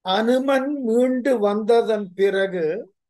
அனுமன் மீண்டு வந்ததன் பிறகு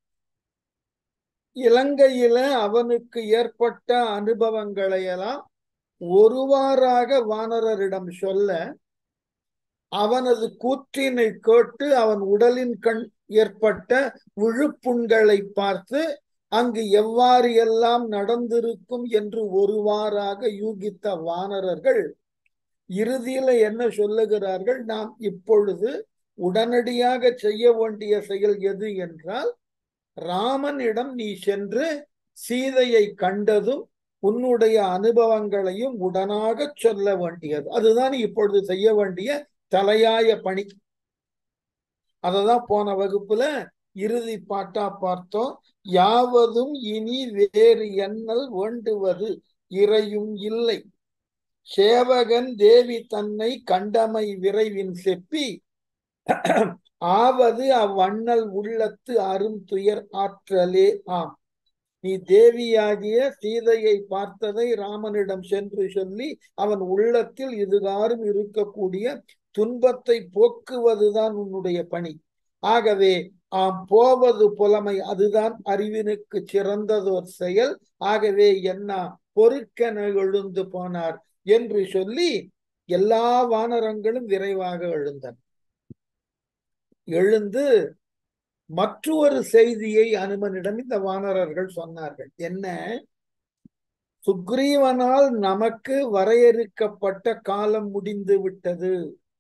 இலங்கையில அவனுக்கு ஏற்பட்ட அனுபவங்களை எல்லாம் ஒருவாறாக வானரரிடம் சொல்ல அவனது கூற்றினை கேட்டு அவன் உடலின் கண் ஏற்பட்ட விழுப்புண்களை பார்த்து அங்கு எவ்வாறு எல்லாம் நடந்திருக்கும் என்று ஒருவாறாக யூகித்த வானரர்கள் இறுதியில என்ன சொல்லுகிறார்கள் நாம் இப்பொழுது உடனடியாக செய்ய வேண்டிய செயல் எது என்றால் ராமனிடம் நீ சென்று சீதையை கண்டதும் உன்னுடைய அனுபவங்களையும் உடனாக சொல்ல வேண்டியது அதுதான் இப்பொழுது செய்ய வேண்டிய தலையாய பணி அததான் போன வகுப்புல இறுதி பாட்டா பார்த்தோம் யாவதும் இனி வேறு எண்ணல் வேண்டுவது இறையும் இல்லை சேவகன் தேவி தன்னை கண்டமை விரைவின் செப்பி ஆவது அவ்வண்ணல் உள்ளத்து அரும் துயர் ஆற்றலே ஆம் நீ தேவியாகிய சீதையை பார்த்ததை ராமனிடம் சென்று சொல்லி அவன் உள்ளத்தில் இதுகாரும் இருக்கக்கூடிய துன்பத்தை போக்குவதுதான் உன்னுடைய பணி ஆகவே ஆம் போவது புலமை அதுதான் அறிவினுக்கு சிறந்ததோர் செயல் ஆகவே என்ன பொறுக்கென எழுந்து போனார் என்று சொல்லி எல்லா வானரங்களும் விரைவாக எழுந்தன எழுந்து மற்றொரு செய்தியை அனுமனிடம் இந்த வானரர்கள் சொன்னார்கள் என்ன சுக்ரீவனால் நமக்கு வரையறுக்கப்பட்ட காலம் முடிந்து விட்டது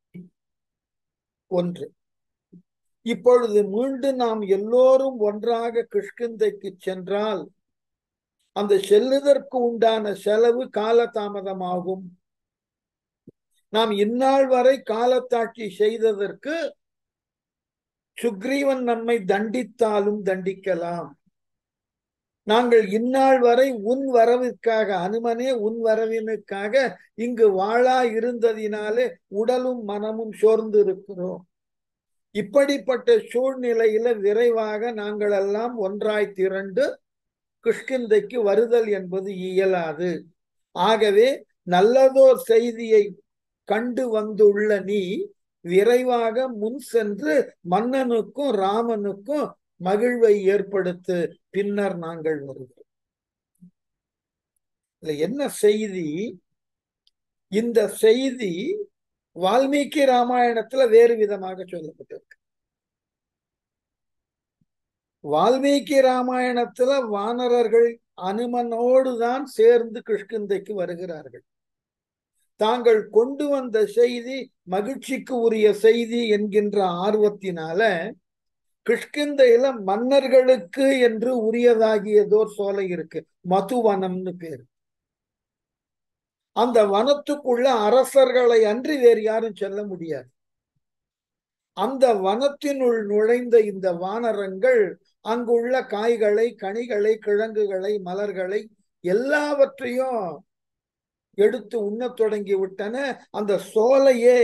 ஒன்று இப்பொழுது மீண்டும் நாம் எல்லோரும் ஒன்றாக கிஷ்கிந்தைக்கு சென்றால் அந்த செல்லுதற்கு உண்டான செலவு காலதாமதமாகும் நாம் இந்நாள் வரை காலத்தாட்சி செய்ததற்கு சுக்ரீவன் நம்மை தண்டித்தாலும் தண்டிக்கலாம் நாங்கள் இந்நாள் வரை உன் வரவிற்காக அனுமனே உன் வரவினுக்காக இங்கு வாழா இருந்ததினாலே உடலும் மனமும் சோர்ந்து இருக்கிறோம் இப்படிப்பட்ட சூழ்நிலையில விரைவாக நாங்கள் எல்லாம் ஒன்றாய் திரண்டு கிஷ்கிந்தைக்கு வருதல் என்பது இயலாது ஆகவே நல்லதோர் செய்தியை கண்டு வந்துள்ள நீ விரைவாக முன் சென்று மன்னனுக்கும் ராமனுக்கும் மகிழ்வை ஏற்படுத்து பின்னர் நாங்கள் வருகிறோம் என்ன செய்தி இந்த செய்தி வால்மீகி ராமாயணத்துல வேறு விதமாக சொல்லப்பட்டிருக்கு வால்மீகி ராமாயணத்துல வானரர்கள் அனுமனோடு தான் சேர்ந்து கிஷ்கிந்தைக்கு வருகிறார்கள் தாங்கள் கொண்டு வந்த செய்தி மகிழ்ச்சிக்கு உரிய செய்தி என்கின்ற ஆர்வத்தினால கிஷ்கிந்தையில மன்னர்களுக்கு என்று உரியதாகியதோர் சோலை இருக்கு மதுவனம்னு பேரு அந்த வனத்துக்குள்ள அரசர்களை அன்றி வேறு யாரும் செல்ல முடியாது அந்த வனத்தினுள் நுழைந்த இந்த வானரங்கள் அங்குள்ள காய்களை கனிகளை கிழங்குகளை மலர்களை எல்லாவற்றையும் எடுத்து உண்ணத் தொடங்கி விட்டன அந்த சோலையே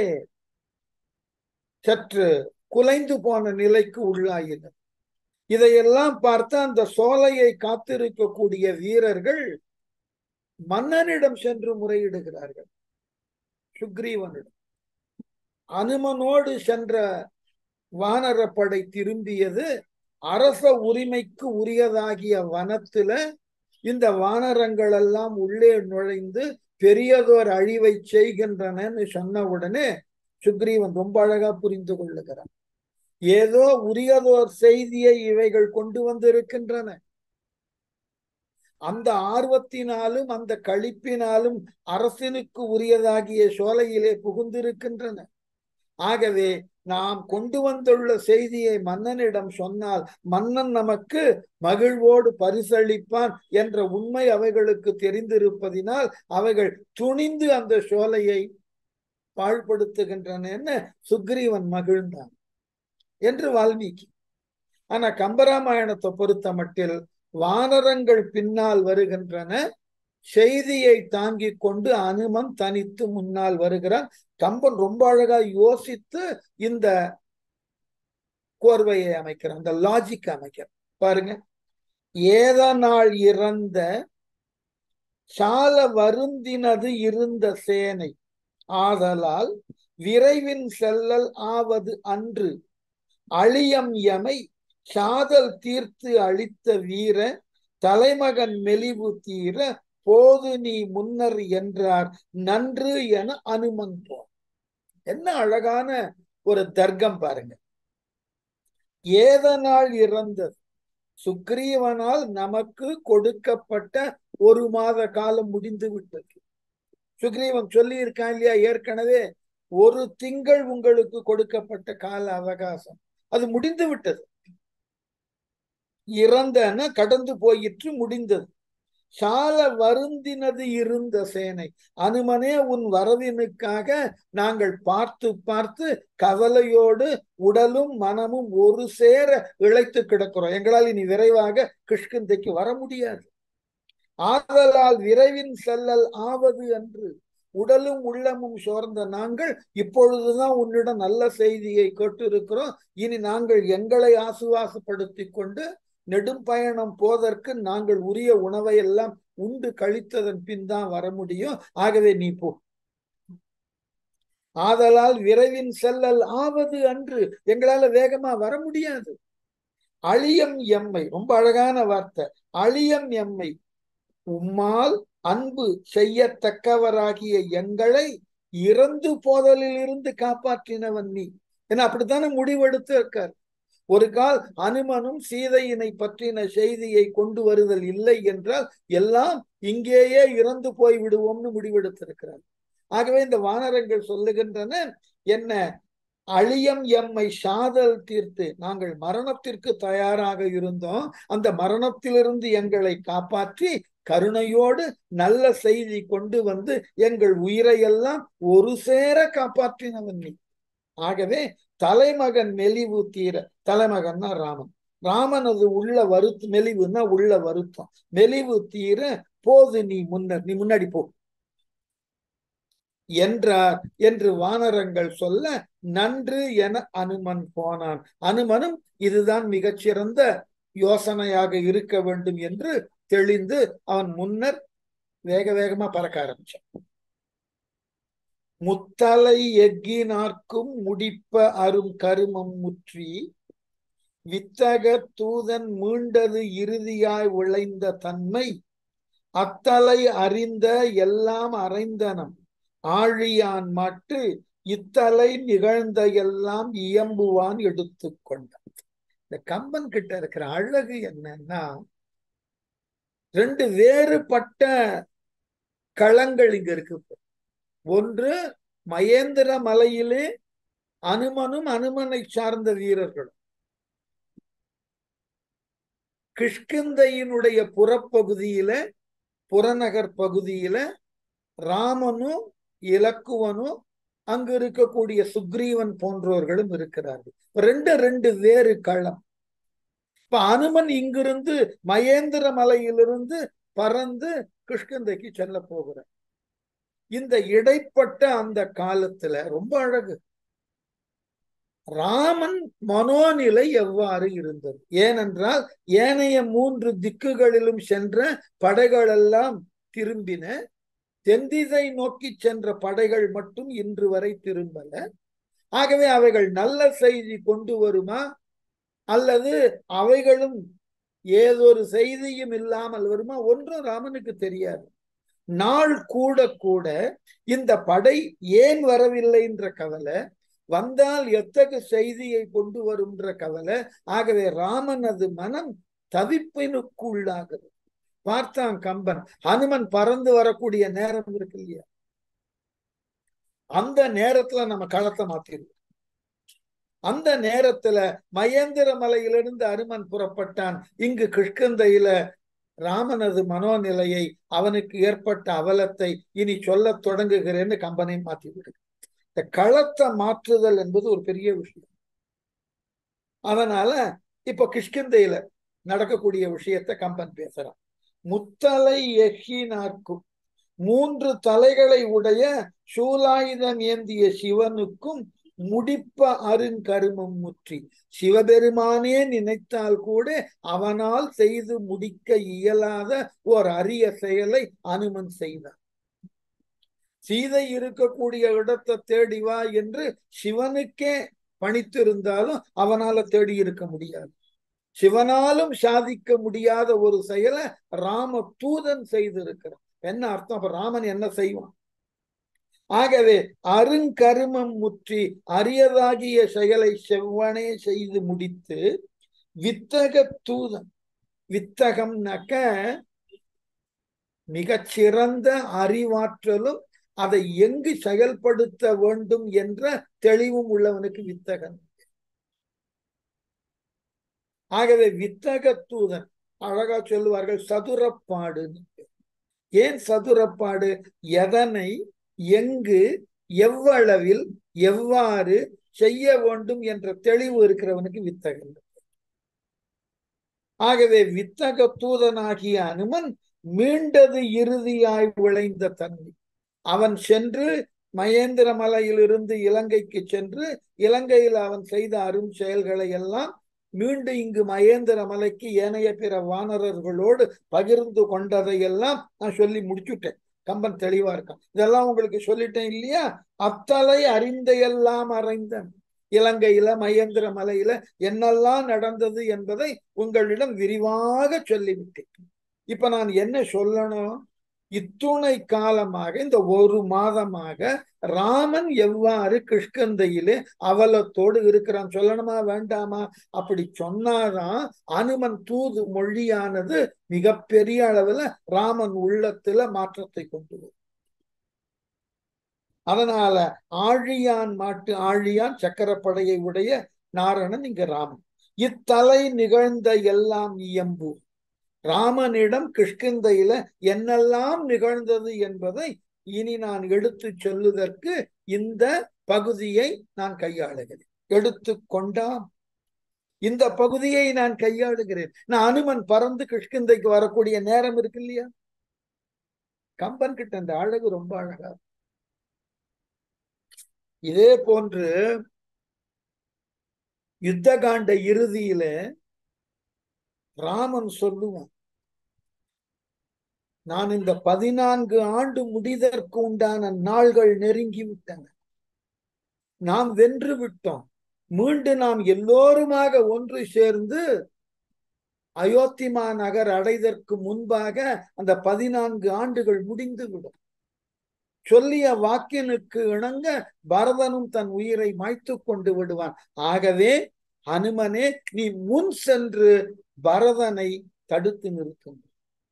சற்று குலைந்து போன நிலைக்கு உள்ளாயின இதையெல்லாம் பார்த்து அந்த சோலையை காத்திருக்கக்கூடிய வீரர்கள் மன்னனிடம் சென்று முறையிடுகிறார்கள் சுக்ரீவனிடம் அனுமனோடு சென்ற வானரப்படை திரும்பியது அரச உரிமைக்கு உரியதாகிய வனத்துல இந்த வானரங்கள் எல்லாம் உள்ளே நுழைந்து பெரியதோர் அழிவை செய்கின்றனன்னு சொன்ன உடனே சுக்ரீவன் ரொம்ப அழகா புரிந்து கொள்ளுகிறான் ஏதோ உரியதோர் செய்தியை இவைகள் கொண்டு வந்திருக்கின்றன அந்த ஆர்வத்தினாலும் அந்த கழிப்பினாலும் அரசனுக்கு உரியதாகிய சோலையிலே புகுந்திருக்கின்றன ஆகவே நாம் கொண்டு வந்துள்ள செய்தியை மன்னனிடம் சொன்னால் மன்னன் நமக்கு மகிழ்வோடு பரிசளிப்பான் என்ற உண்மை அவைகளுக்கு தெரிந்திருப்பதினால் அவைகள் துணிந்து அந்த சோலையை பாழ்படுத்துகின்றன சுக்ரீவன் மகிழ்ந்தான் என்று வால்மீகி ஆனா கம்பராமாயணத்தை பொறுத்த மட்டில் வானரங்கள் பின்னால் வருகின்றன செய்தியை தாங்கி கொண்டு அனுமன் தனித்து முன்னால் வருகிறான் கம்பன் ரொம்ப அழகா யோசித்து இந்த கோர்வையை அமைக்கிறான் அந்த லாஜிக் அமைக்கிறான் பாருங்க ஏத நாள் இறந்த சால வருந்தினது இருந்த சேனை ஆதலால் விரைவின் செல்லல் ஆவது அன்று அழியம் எமை சாதல் தீர்த்து அளித்த வீர தலைமகன் மெலிவு தீர போது நீ முன்னர் என்றார் நன்று என அனுமன் போன் என்ன அழகான ஒரு தர்க்கம் பாருங்க ஏதனால் இறந்தது சுக்ரீவனால் நமக்கு கொடுக்கப்பட்ட ஒரு மாத காலம் முடிந்து விட்டது சுக்ரீவன் சொல்லி இருக்கான் இல்லையா ஏற்கனவே ஒரு திங்கள் உங்களுக்கு கொடுக்கப்பட்ட கால அவகாசம் அது முடிந்து விட்டது இறந்தன கடந்து போயிற்று முடிந்தது சால வருந்தினது இருந்த சேனை அனுமனே உன் வரவினுக்காக நாங்கள் பார்த்து பார்த்து கவலையோடு உடலும் மனமும் ஒரு சேர இழைத்து கிடக்கிறோம் எங்களால் இனி விரைவாக கிஷ்கிந்தைக்கு வர முடியாது ஆதலால் விரைவின் செல்லல் ஆவது அன்று உடலும் உள்ளமும் சோர்ந்த நாங்கள் இப்பொழுதுதான் உன்னிடம் நல்ல செய்தியை கேட்டிருக்கிறோம் இனி நாங்கள் எங்களை ஆசுவாசப்படுத்தி கொண்டு நெடும் பயணம் போதற்கு நாங்கள் உரிய உணவை எல்லாம் உண்டு கழித்ததன் பின் தான் வர முடியும் ஆகவே நீ போ ஆதலால் விரைவின் செல்லல் ஆவது அன்று எங்களால வேகமா வர முடியாது அழியம் எம்மை ரொம்ப அழகான வார்த்தை அழியம் எம்மை உம்மால் அன்பு செய்யத்தக்கவராகிய எங்களை இறந்து போதலில் இருந்து காப்பாற்றினவன் நீ ஏன்னா அப்படித்தானே முடிவெடுத்து இருக்கார் ஒரு கால் அனுமனும் சீதையினை பற்றின செய்தியை கொண்டு வருதல் இல்லை என்றால் எல்லாம் இங்கேயே இறந்து போய் விடுவோம்னு முடிவெடுத்திருக்கிறார் ஆகவே இந்த வானரங்கள் சொல்லுகின்றன என்ன அழியம் எம்மை சாதல் தீர்த்து நாங்கள் மரணத்திற்கு தயாராக இருந்தோம் அந்த மரணத்திலிருந்து எங்களை காப்பாற்றி கருணையோடு நல்ல செய்தி கொண்டு வந்து எங்கள் உயிரையெல்லாம் ஒரு சேர காப்பாற்றினவன் நீ ஆகவே தலைமகன் மெலிவு தீர தலைமகன்னா ராமன் ராமனது உள்ள வருத்து மெலிவுன்னா உள்ள வருத்தம் மெலிவு தீர போது நீ முன்னர் நீ முன்னாடி போ என்றார் என்று வானரங்கள் சொல்ல நன்று என அனுமன் போனான் அனுமனும் இதுதான் மிகச்சிறந்த யோசனையாக இருக்க வேண்டும் என்று தெளிந்து அவன் முன்னர் வேக வேகமா பறக்க ஆரம்பிச்சான் முத்தலை எக்கினார்க்கும் முடிப்ப அரும் கருமம் முற்றி வித்தக தூதன் மீண்டது இறுதியாய் விளைந்த தன்மை அத்தலை அறிந்த எல்லாம் அறைந்தனம் ஆழியான் மாட்டு இத்தலை நிகழ்ந்த எல்லாம் இயம்புவான் எடுத்துக்கொண்டான் இந்த கம்பன் கிட்ட இருக்கிற அழகு என்னன்னா ரெண்டு வேறுபட்ட களங்கள் இங்க இருக்கு ஒன்று மகேந்திர மலையிலே அனுமனும் அனுமனை சார்ந்த வீரர்களும் கிஷ்கிந்தையினுடைய புறப்பகுதியில புறநகர் பகுதியில ராமனும் இலக்குவனும் அங்கு இருக்கக்கூடிய சுக்ரீவன் போன்றவர்களும் இருக்கிறார்கள் ரெண்டு ரெண்டு வேறு களம் இப்ப அனுமன் இங்கிருந்து மகேந்திர மலையிலிருந்து பறந்து கிருஷ்ணந்தைக்கு செல்ல போகிறார் இந்த இடைப்பட்ட அந்த காலத்துல ரொம்ப அழகு ராமன் மனோநிலை எவ்வாறு இருந்தது ஏனென்றால் ஏனைய மூன்று திக்குகளிலும் சென்ற படைகளெல்லாம் திரும்பின தென்திசை நோக்கி சென்ற படைகள் மட்டும் இன்று வரை திரும்பல ஆகவே அவைகள் நல்ல செய்தி கொண்டு வருமா அல்லது அவைகளும் ஏதொரு செய்தியும் இல்லாமல் வருமா ஒன்றும் ராமனுக்கு தெரியாது நாள் கூட கூட இந்த படை ஏன் வரவில்லை என்ற கவலை வந்தால் எத்தகு செய்தியை கொண்டு வரும்ன்ற கவலை ஆகவே ராமனது மனம் தவிப்பினுக்குள்ளாகிறது பார்த்தான் கம்பன் ஹனுமன் பறந்து வரக்கூடிய நேரம் இருக்கு இல்லையா அந்த நேரத்துல நம்ம களத்தை மாத்திருவோம் அந்த நேரத்துல மகேந்திர மலையிலிருந்து அனுமன் புறப்பட்டான் இங்கு கிஷ்கந்தையில ராமனது மனோநிலையை அவனுக்கு ஏற்பட்ட அவலத்தை இனி சொல்ல தொடங்குகிறேன்னு கம்பனை மாத்தி விடு இந்த களத்தை மாற்றுதல் என்பது ஒரு பெரிய விஷயம் அதனால இப்ப கிஷ்கிந்தையில நடக்கக்கூடிய விஷயத்த கம்பன் பேசுறான் முத்தலை எஹினார்க்கும் மூன்று தலைகளை உடைய சூலாயுதம் ஏந்திய சிவனுக்கும் முடிப்ப அருங்கருமம் முற்றி சிவபெருமானே நினைத்தால் கூட அவனால் செய்து முடிக்க இயலாத ஓர் அரிய செயலை அனுமன் செய்தார் சீதை இருக்கக்கூடிய இடத்தை தேடி வா என்று சிவனுக்கே பணித்திருந்தாலும் அவனால தேடி இருக்க முடியாது சிவனாலும் சாதிக்க முடியாத ஒரு செயலை ராம தூதன் செய்திருக்கிறான் என்ன அர்த்தம் அப்ப ராமன் என்ன செய்வான் ஆகவே அருங்கருமம் முற்றி அரியதாகிய செயலை செவ்வனே செய்து முடித்து வித்தக தூதன் வித்தகம்னாக்க மிகச்சிறந்த அறிவாற்றலும் அதை எங்கு செயல்படுத்த வேண்டும் என்ற தெளிவும் உள்ளவனுக்கு வித்தகன் ஆகவே வித்தக தூதன் அழகா சொல்லுவார்கள் சதுரப்பாடு ஏன் சதுரப்பாடு எதனை எங்கு எவ்வளவில் எவ்வாறு செய்ய வேண்டும் என்ற தெளிவு இருக்கிறவனுக்கு வித்தகன் ஆகவே வித்தக தூதனாகிய அனுமன் மீண்டது இறுதியாய் விளைந்த தன்மை அவன் சென்று மகேந்திர மலையிலிருந்து இலங்கைக்கு சென்று இலங்கையில் அவன் செய்த அரும் செயல்களை எல்லாம் மீண்டும் இங்கு மகேந்திர மலைக்கு ஏனைய பிற வானரர்களோடு பகிர்ந்து கொண்டதை எல்லாம் நான் சொல்லி முடிச்சுட்டேன் கம்பன் தெளிவா இருக்கான் இதெல்லாம் உங்களுக்கு சொல்லிட்டேன் இல்லையா அத்தலை அறிந்த எல்லாம் அறைந்தன் இலங்கையில மகேந்திர மலையில என்னெல்லாம் நடந்தது என்பதை உங்களிடம் விரிவாக சொல்லிவிட்டேன் இப்ப நான் என்ன சொல்லணும் இத்துணை காலமாக இந்த ஒரு மாதமாக ராமன் எவ்வாறு கிருஷ்கந்தையிலே அவலத்தோடு இருக்கிறான் சொல்லணுமா வேண்டாமா அப்படி சொன்னாதான் அனுமன் தூது மொழியானது மிகப்பெரிய அளவுல ராமன் உள்ளத்துல மாற்றத்தை கொண்டு வரும் அதனால ஆழியான் மாட்டு ஆழியான் சக்கரப்படையை உடைய நாரணன் இங்க ராமன் இத்தலை நிகழ்ந்த எல்லாம் இயம்பு ராமனிடம் கிருஷ்கிந்தையில என்னெல்லாம் நிகழ்ந்தது என்பதை இனி நான் எடுத்து சொல்லுதற்கு இந்த பகுதியை நான் கையாளுகிறேன் எடுத்து கொண்டாம் இந்த பகுதியை நான் கையாளுகிறேன் நான் அனுமன் பறந்து கிருஷ்கிந்தைக்கு வரக்கூடிய நேரம் இருக்கு இல்லையா கம்பன் கிட்ட அந்த அழகு ரொம்ப அழகா இதே போன்று யுத்த காண்ட இறுதியில ராமன் சொல்லுவான் நான் இந்த பதினான்கு ஆண்டு முடிதற்கு உண்டான நாள்கள் நெருங்கி விட்டன நாம் வென்று விட்டோம் மீண்டும் நாம் எல்லோருமாக ஒன்று சேர்ந்து அயோத்திமா நகர் அடைதற்கு முன்பாக அந்த பதினான்கு ஆண்டுகள் முடிந்து விடும் சொல்லிய வாக்கினுக்கு இணங்க பரதனும் தன் உயிரை மாய்த்து கொண்டு விடுவான் ஆகவே அனுமனே நீ முன் சென்று பரதனை தடுத்து நிறுத்தும்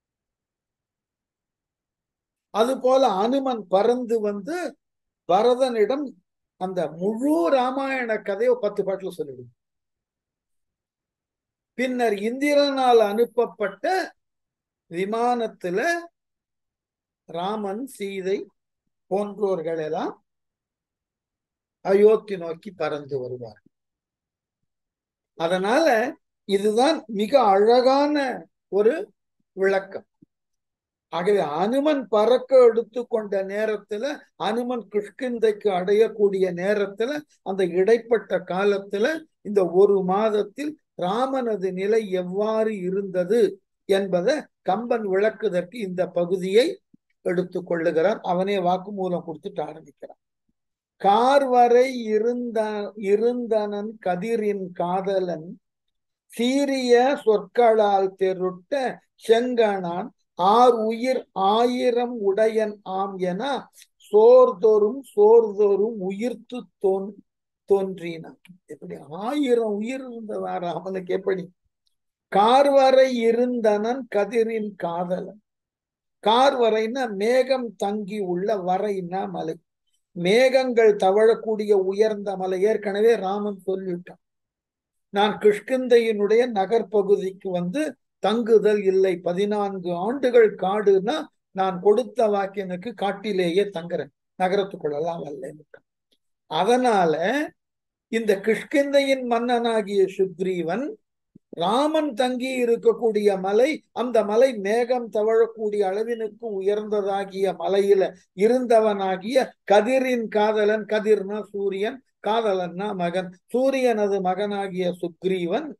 அதுபோல அனுமன் பறந்து வந்து பரதனிடம் அந்த முழு ராமாயண கதையை பத்து பாட்டுல சொல்லிடும் பின்னர் இந்திரனால் அனுப்பப்பட்ட விமானத்துல ராமன் சீதை போன்றோர்கள் எல்லாம் அயோத்தி நோக்கி பறந்து வருவார் அதனால இதுதான் மிக அழகான ஒரு விளக்கம் ஆகவே அனுமன் பறக்க எடுத்துக்கொண்ட நேரத்துல அனுமன் கிருஷ்கிந்தைக்கு அடையக்கூடிய நேரத்துல அந்த இடைப்பட்ட காலத்துல இந்த ஒரு மாதத்தில் ராமனது நிலை எவ்வாறு இருந்தது என்பதை கம்பன் விளக்குதற்கு இந்த பகுதியை எடுத்து கொள்ளுகிறார் அவனே வாக்குமூலம் கொடுத்துட்டு ஆரம்பிக்கிறான் கார்வரை இருந்த இருந்தனன் கதிரின் காதலன் சீரிய சொற்களால் தெருட்ட செங்கனான் ஆர் உயிர் ஆயிரம் உடையன் ஆம் என சோர்தொரும் சோர்தொரும் உயிர்த்து தோன் தோன்றினான் எப்படி ஆயிரம் உயிர் இருந்தவாறு அவனுக்கு எப்படி கார்வரை இருந்தனன் கதிரின் காதலன் கார்வரைன்னா மேகம் தங்கி உள்ள வரைன்னா மலை மேகங்கள் தவழக்கூடிய உயர்ந்த மலை ஏற்கனவே ராமன் சொல்லிவிட்டான் நான் கிருஷ்கிந்தையினுடைய நகர்பகுதிக்கு வந்து தங்குதல் இல்லை பதினான்கு ஆண்டுகள் காடுனா நான் கொடுத்த வாக்கியனுக்கு காட்டிலேயே தங்குறேன் நகரத்துக்குள்ளெல்லாம் வரல அதனால இந்த கிருஷ்கிந்தையின் மன்னனாகிய சுக்ரீவன் ராமன் தங்கி இருக்கக்கூடிய மலை அந்த மலை மேகம் தவழக்கூடிய அளவினுக்கு உயர்ந்ததாகிய மலையில இருந்தவனாகிய கதிரின் காதலன் கதிர்னா சூரியன் காதலன்னா மகன் சூரியனது மகனாகிய சுக்ரீவன்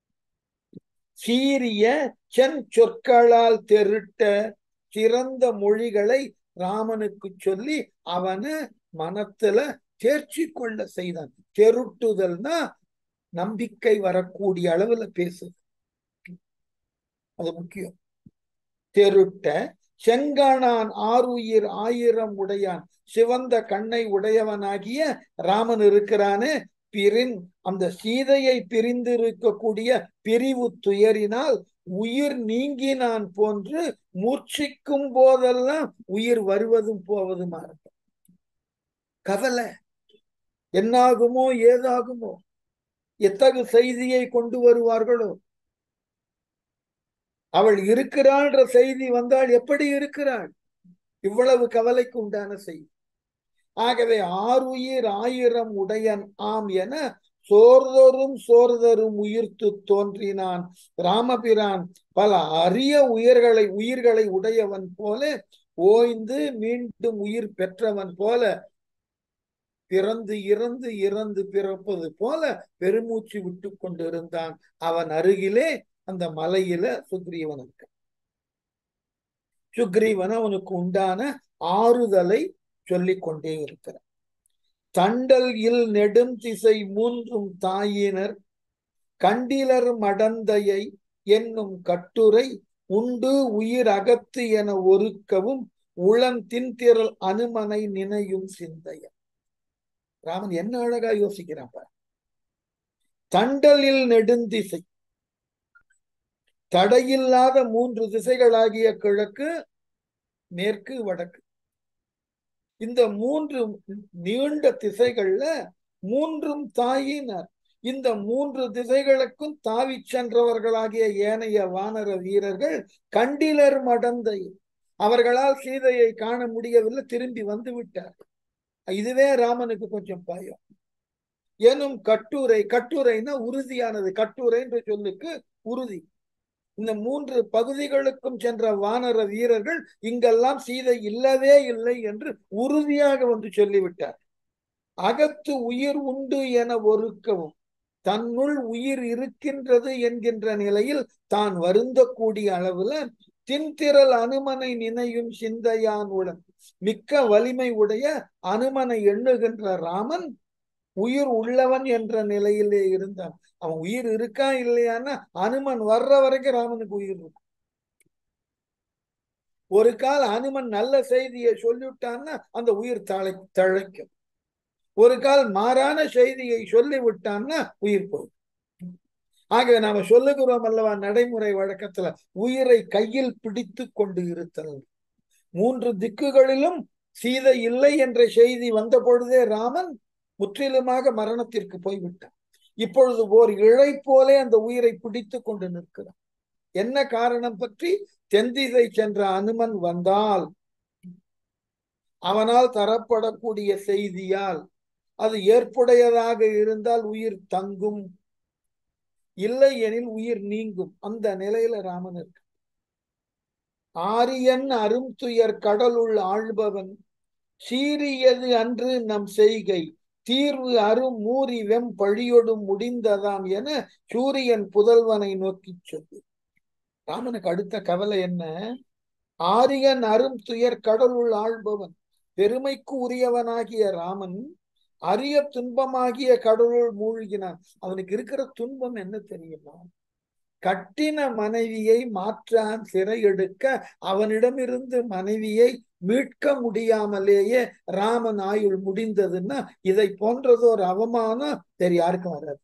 சீரிய சென் சொற்களால் தெருட்ட சிறந்த மொழிகளை ராமனுக்கு சொல்லி அவனை மனத்துல தேர்ச்சி கொள்ள செய்தான் தெருட்டுதல்னா நம்பிக்கை வரக்கூடிய அளவுல பேசுது அது முக்கியம் தெருட்ட செங்கானான் ஆறுயிர் ஆயிரம் உடையான் சிவந்த கண்ணை உடையவனாகிய ராமன் இருக்கிறானே பிரின் அந்த சீதையை பிரிந்திருக்கக்கூடிய பிரிவு துயரினால் உயிர் நீங்கினான் போன்று மூர்ச்சிக்கும் போதெல்லாம் உயிர் வருவதும் போவதுமா இருக்கும் கவலை என்னாகுமோ ஏதாகுமோ எத்தகு செய்தியை கொண்டு வருவார்களோ அவள் இருக்கிறாள்ன்ற செய்தி வந்தால் எப்படி இருக்கிறாள் இவ்வளவு கவலைக்கு உண்டான செய்தி ஆகவே ஆறுயிர் ஆயிரம் உடையன் ஆம் என சோர்தரும் சோர்தரும் உயிர்த்து தோன்றினான் ராமபிரான் பல அரிய உயிர்களை உயிர்களை உடையவன் போல ஓய்ந்து மீண்டும் உயிர் பெற்றவன் போல பிறந்து இறந்து இறந்து பிறப்பது போல பெருமூச்சு விட்டு கொண்டிருந்தான் அவன் அருகிலே அந்த மலையில சுக்ரீவன் இருக்க சுக்ரீவன் அவனுக்கு உண்டான ஆறுதலை சொல்லிக் கொண்டே இருக்கிறான் தண்டல் இல் நெடும் திசை மூன்றும் தாயினர் கண்டிலர் மடந்தையை என்னும் கட்டுரை உண்டு உயிர் அகத்து என ஒருக்கவும் உளம் தின்திரல் அனுமனை நினையும் சிந்தைய ராமன் என்ன அழகா யோசிக்கிறான் பாரு தண்டலில் நெடுந்திசை தடையில்லாத மூன்று திசைகளாகிய கிழக்கு மேற்கு வடக்கு இந்த மூன்று நீண்ட திசைகள்ல மூன்றும் தாயினர் இந்த மூன்று திசைகளுக்கும் தாவி சென்றவர்களாகிய ஏனைய வானர வீரர்கள் கண்டிலர் மடந்தை அவர்களால் சீதையை காண முடியவில்லை திரும்பி வந்து விட்டார் இதுவே ராமனுக்கு கொஞ்சம் பயம் எனும் கட்டுரை கட்டுரைன்னா உறுதியானது கட்டுரை என்ற சொல்லுக்கு உறுதி இந்த மூன்று பகுதிகளுக்கும் சென்ற வானர வீரர்கள் இங்கெல்லாம் சீதை இல்லவே இல்லை என்று உறுதியாக வந்து சொல்லிவிட்டார் அகத்து உயிர் உண்டு என ஒருக்கவும் தன்னுள் உயிர் இருக்கின்றது என்கின்ற நிலையில் தான் வருந்தக்கூடிய அளவுல தின்திரல் அனுமனை நினையும் சிந்தையான் உடன் மிக்க வலிமை உடைய அனுமனை எண்ணுகின்ற ராமன் உயிர் உள்ளவன் என்ற நிலையிலே இருந்தான் அவன் உயிர் இருக்கா இல்லையான்னா அனுமன் வர்ற வரைக்கும் ராமனுக்கு உயிர் இருக்கும் ஒரு கால் அனுமன் நல்ல செய்தியை சொல்லிவிட்டான்னா அந்த உயிர் தழை தழைக்கும் ஒரு கால் மாறான செய்தியை சொல்லி விட்டான்னா உயிர் போகும் ஆகவே நாம சொல்லுகிறோம் அல்லவா நடைமுறை வழக்கத்துல உயிரை கையில் பிடித்து கொண்டு இருத்தல் மூன்று திக்குகளிலும் சீதை இல்லை என்ற செய்தி வந்த பொழுதே ராமன் முற்றிலுமாக மரணத்திற்கு போய்விட்டான் இப்பொழுது ஓர் இழை போலே அந்த உயிரை பிடித்து கொண்டு நிற்கிறான் என்ன காரணம் பற்றி தென்திசை சென்ற அனுமன் வந்தால் அவனால் தரப்படக்கூடிய செய்தியால் அது ஏற்புடையதாக இருந்தால் உயிர் தங்கும் இல்லை எனில் உயிர் நீங்கும் அந்த நிலையில ராமன் இருக்கு ஆரியன் அரும் துயர் கடலுள் ஆள்பவன் சீரியது அன்று நம் செய்கை தீர்வு அரும் மூறி வெம் பழியொடும் முடிந்ததாம் என சூரியன் புதல்வனை நோக்கி சொல்லு ராமனுக்கு அடுத்த கவலை என்ன ஆரியன் அரும் துயர் கடலுள் ஆள்பவன் பெருமைக்கு உரியவனாகிய ராமன் அரிய துன்பமாகிய கடலுள் மூழ்கினான் அவனுக்கு இருக்கிற துன்பம் என்ன தெரியுமா கட்டின மனைவியை மாற்றான் சிறை எடுக்க அவனிடமிருந்து மனைவியை மீட்க முடியாமலேயே ராமன் ஆயுள் முடிந்ததுன்னா இதை போன்றது ஒரு அவமானம் தெரிய யாருக்கும் வராது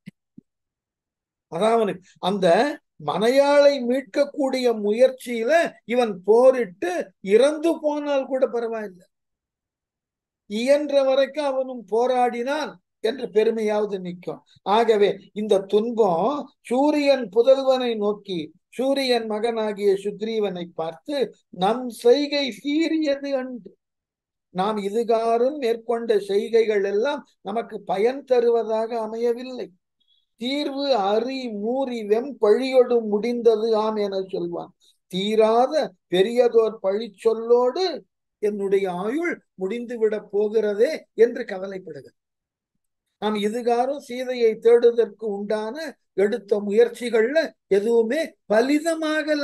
அதான் அந்த மனையாளை மீட்கக்கூடிய முயற்சியில இவன் போரிட்டு இறந்து போனால் கூட பரவாயில்லை இயன்ற வரைக்கும் அவனும் போராடினான் என்ற பெருமையாவது நிற்கும் ஆகவே இந்த துன்பம் சூரியன் புதல்வனை நோக்கி சூரியன் மகனாகிய சுக்ரீவனை பார்த்து நம் செய்கை சீரியது அன்று நாம் இதுகாரும் மேற்கொண்ட செய்கைகள் எல்லாம் நமக்கு பயன் தருவதாக அமையவில்லை தீர்வு அறி மூறி வெம் பழியொடும் முடிந்தது ஆம் என சொல்வான் தீராத பெரியதோர் பழி சொல்லோடு என்னுடைய ஆயுள் முடிந்துவிட போகிறதே என்று கவலைப்படுகிறது நாம் இதுகாரும் சீதையை தேடுவதற்கு உண்டான எடுத்த முயற்சிகள்ல எதுவுமே பலிதமாகல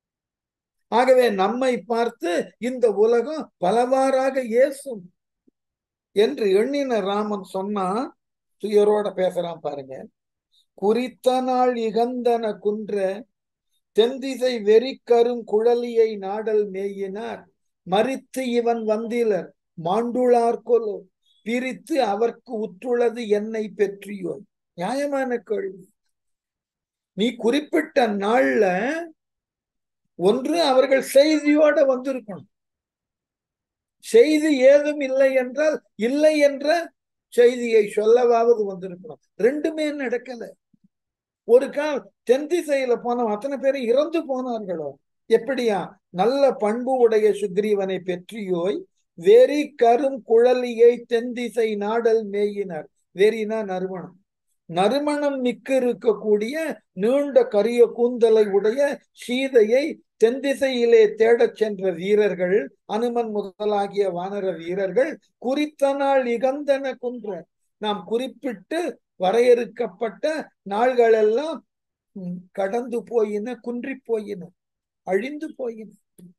ஆகவே நம்மை பார்த்து இந்த உலகம் பலவாறாக ஏசும் என்று எண்ணின ராமன் சொன்னா துயரோட பேசுறான் பாருங்க குறித்த நாள் இகந்தன குன்ற தென்திசை வெறிக்கரும் குழலியை நாடல் மேயினார் மறித்து இவன் வந்திலர் மாண்டுளார் கொலோ பிரித்து அவர்க்கு உற்றுள்ளது என்னை பெற்றியோ நியாயமான கேள்வி நீ குறிப்பிட்ட நாள்ல ஒன்று அவர்கள் செய்தியோட வந்திருக்கணும் செய்தி ஏதும் இல்லை என்றால் இல்லை என்ற செய்தியை சொல்லவாவது வந்திருக்கணும் ரெண்டுமே நடக்கல ஒரு கால் தென் திசையில போன அத்தனை பேரும் இறந்து போனார்களோ எப்படியா நல்ல பண்பு உடைய சுக்ரீவனை பெற்றியோய் வெறி கரும் குழலியை தென் திசை நாடல் மேயினர் வெறினா நறுமணம் நறுமணம் மிக்க இருக்கக்கூடிய நீண்ட கரிய கூந்தலை உடைய சீதையை தென் திசையிலே தேடச் சென்ற வீரர்கள் அனுமன் முதலாகிய வானர வீரர்கள் குறித்த நாள் இகந்தன குன்ற நாம் குறிப்பிட்டு வரையறுக்கப்பட்ட நாள்களெல்லாம் கடந்து போயின குன்றி போயின அழிந்து போயின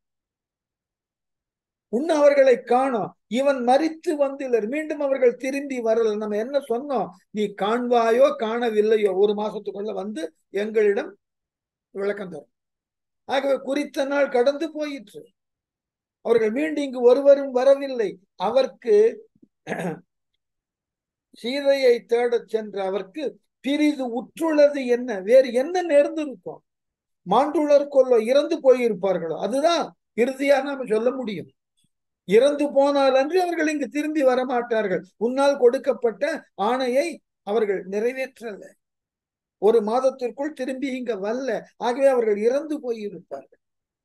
உன்ன அவர்களை காணோம் இவன் மறித்து வந்திலர் மீண்டும் அவர்கள் திரும்பி வரல நம்ம என்ன சொன்னோம் நீ காண்பாயோ காணவில்லையோ ஒரு மாசத்துக்குள்ள வந்து எங்களிடம் விளக்கம் தரும் ஆகவே குறித்த நாள் கடந்து போயிற்று அவர்கள் மீண்டும் இங்கு ஒருவரும் வரவில்லை அவர்க்கு சீதையை தேடச் சென்ற அவர்க்கு பிரிது உற்றுள்ளது என்ன வேறு என்ன நேர்ந்திருக்கும் மாண்டுளர் கொல்ல இறந்து போயிருப்பார்களோ அதுதான் இறுதியா நாம சொல்ல முடியும் இறந்து போனால் அன்று அவர்கள் இங்கு திரும்பி வரமாட்டார்கள் உன்னால் கொடுக்கப்பட்ட ஆணையை அவர்கள் நிறைவேற்றல ஒரு மாதத்திற்குள் திரும்பி இங்க வரல ஆகவே அவர்கள் இறந்து போயிருப்பார்கள்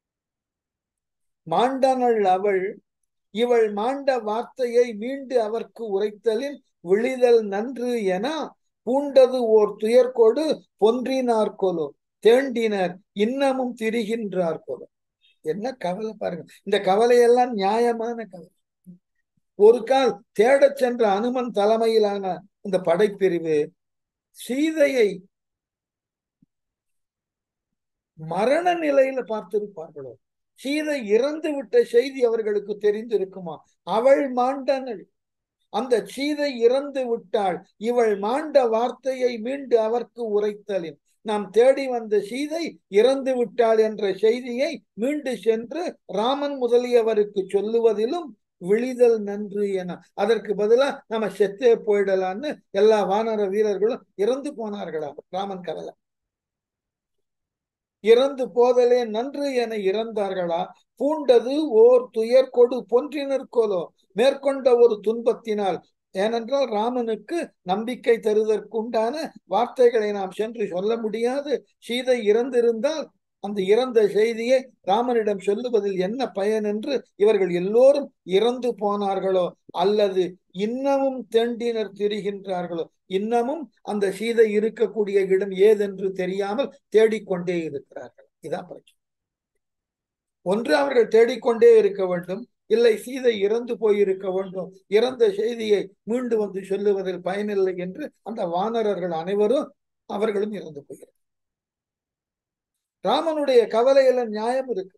மாண்டனள் அவள் இவள் மாண்ட வார்த்தையை மீண்டு அவர்க்கு உரைத்தலில் விழிதல் நன்று என பூண்டது ஓர் துயர்கொடு பொன்றினார் கொலோ தேண்டினர் இன்னமும் திரிகின்றார் கொலோ என்ன கவலை பாருங்க இந்த கவலையெல்லாம் நியாயமான கவலை ஒரு கால் தேடச் சென்ற அனுமன் தலைமையிலான இந்த படைப்பிரிவு சீதையை மரண நிலையில பார்த்திருப்பார்களோ சீதை இறந்து விட்ட செய்தி அவர்களுக்கு தெரிந்திருக்குமா அவள் மாண்டனள் அந்த சீதை இறந்து விட்டாள் இவள் மாண்ட வார்த்தையை மீண்டு அவர்க்கு உரைத்தலின் நாம் தேடி வந்த சீதை இறந்து விட்டாள் என்ற செய்தியை மீண்டு சென்று ராமன் முதலியவருக்கு சொல்லுவதிலும் விழிதல் நன்று என அதற்கு பதிலா நம்ம செத்தே போயிடலான்னு எல்லா வானர வீரர்களும் இறந்து போனார்களா ராமன் கவலை இறந்து போதலே நன்று என இறந்தார்களா பூண்டது ஓர் துயர் கொடு பொன்றினர்கோலோ மேற்கொண்ட ஒரு துன்பத்தினால் ஏனென்றால் ராமனுக்கு நம்பிக்கை தருவதற்குண்டான வார்த்தைகளை நாம் சென்று சொல்ல முடியாது சீதை இறந்திருந்தால் அந்த இறந்த செய்தியை ராமனிடம் சொல்லுவதில் என்ன பயன் என்று இவர்கள் எல்லோரும் இறந்து போனார்களோ அல்லது இன்னமும் தெண்டினர் திரிகின்றார்களோ இன்னமும் அந்த சீதை இருக்கக்கூடிய இடம் ஏதென்று தெரியாமல் தேடிக்கொண்டே இருக்கிறார்கள் இதான் பிரச்சனை ஒன்று அவர்கள் தேடிக்கொண்டே இருக்க வேண்டும் இல்லை சீதை இறந்து போயிருக்க வேண்டும் இறந்த செய்தியை மீண்டு வந்து சொல்லுவதில் பயனில்லை என்று அந்த வானரர்கள் அனைவரும் அவர்களும் இறந்து போகிறார் ராமனுடைய கவலையில நியாயம் இருக்கு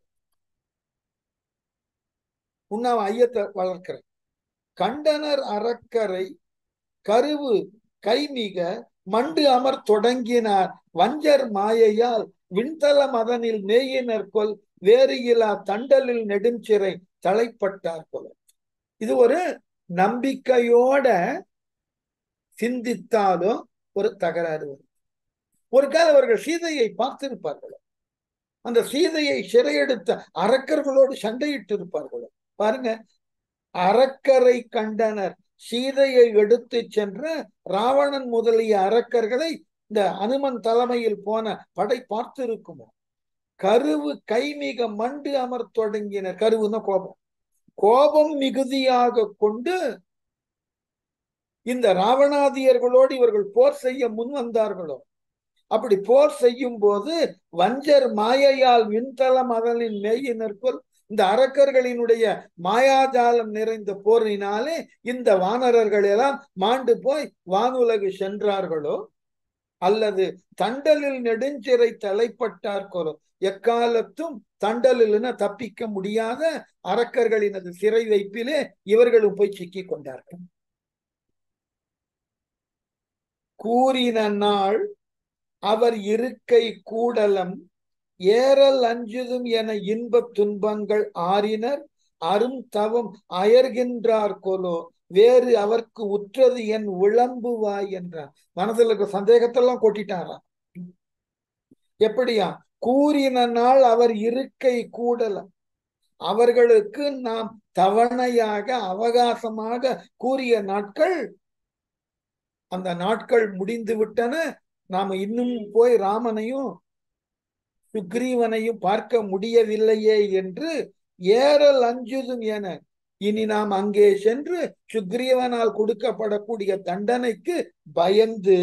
உன்னாவ ஐயத்தை வளர்க்கிறேன் கண்டனர் அறக்கரை கருவு கைமிக மண்டு அமர் தொடங்கினார் வஞ்சர் மாயையால் விண்தல மதனில் மேயினர் கொல் வேறு இலா தண்டலில் நெடுஞ்சிறை தலைப்பட்டார் போல இது ஒரு நம்பிக்கையோட சிந்தித்தாலும் ஒரு தகராறு வரும் ஒரு கால அவர்கள் சீதையை பார்த்திருப்பார்களோ அந்த சீதையை சிறையெடுத்த அரக்கர்களோடு சண்டையிட்டு இருப்பார்களோ பாருங்க அறக்கரை கண்டனர் சீதையை எடுத்து சென்ற ராவணன் முதலிய அரக்கர்களை இந்த அனுமன் தலைமையில் போன படை பார்த்திருக்குமோ கருவு கைமிக மண்டு அமர் தொடங்கினர் கருவுன்னா கோபம் கோபம் மிகுதியாக கொண்டு இந்த ராவணாதியர்களோடு இவர்கள் போர் செய்ய முன் வந்தார்களோ அப்படி போர் செய்யும் போது வஞ்சர் மாயையால் விண்தள மதலின் மேயினர்க்குள் இந்த அரக்கர்களினுடைய மாயாஜாலம் நிறைந்த போரினாலே இந்த வானரர்கள் எல்லாம் மாண்டு போய் வானுலகு சென்றார்களோ அல்லது தண்டலில் நெடுஞ்சிறை தலைப்பட்டார்களோ எக்காலத்தும் தண்டலில் தப்பிக்க முடியாத அரக்கர்களினது சிறை வைப்பிலே இவர்களும் போய் சிக்கி கொண்டார்கள் கூறின நாள் அவர் இருக்கை கூடலம் ஏறல் அஞ்சுதும் என இன்பத் துன்பங்கள் ஆறினர் அரும் தவம் அயர்கின்றார் கொலோ வேறு அவர்க்கு உற்றது என் விளம்புவாய் என்றார் மனதில் இருக்க சந்தேகத்தெல்லாம் கொட்டிட்டாரா எப்படியா கூறின நாள் அவர் இருக்கை கூடலம் அவர்களுக்கு நாம் தவணையாக அவகாசமாக கூறிய நாட்கள் அந்த நாட்கள் முடிந்து விட்டன நாம இன்னும் போய் ராமனையும் சுக்ரீவனையும் பார்க்க முடியவில்லையே என்று ஏறல் அஞ்சுதும் என இனி நாம் அங்கே சென்று சுக்ரீவனால் கொடுக்கப்படக்கூடிய தண்டனைக்கு பயந்து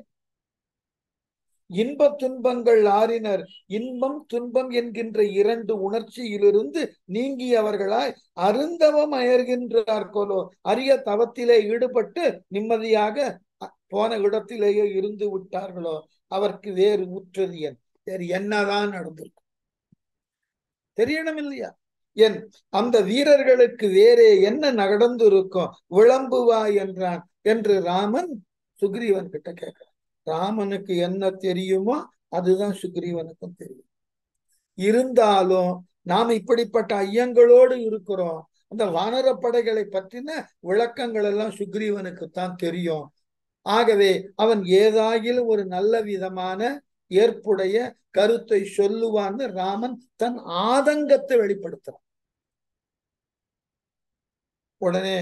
இன்ப துன்பங்கள் ஆறினர் இன்பம் துன்பம் என்கின்ற இரண்டு உணர்ச்சியிலிருந்து நீங்கியவர்களாய் அருந்தவம் அயர்கின்றார் கொலோ அரிய தவத்திலே ஈடுபட்டு நிம்மதியாக போன இடத்திலேயே இருந்து விட்டார்களோ அவருக்கு வேறு உற்றது என் வேறு என்னதான் நடந்திருக்கும் தெரியணும் இல்லையா என் அந்த வீரர்களுக்கு வேறே என்ன நடந்து இருக்கும் விளம்புவா என்றான் என்று ராமன் சுக்ரீவன் கிட்ட கேட்கிறான் ராமனுக்கு என்ன தெரியுமோ அதுதான் சுக்ரீவனுக்கும் தெரியும் இருந்தாலும் நாம் இப்படிப்பட்ட ஐயங்களோடு இருக்கிறோம் அந்த வானர படைகளை பற்றின விளக்கங்கள் எல்லாம் சுக்ரீவனுக்கு தான் தெரியும் ஆகவே அவன் ஏதாகிலும் ஒரு நல்ல விதமான ஏற்புடைய கருத்தை சொல்லுவான்னு ராமன் தன் ஆதங்கத்தை வெளிப்படுத்துறான் உடனே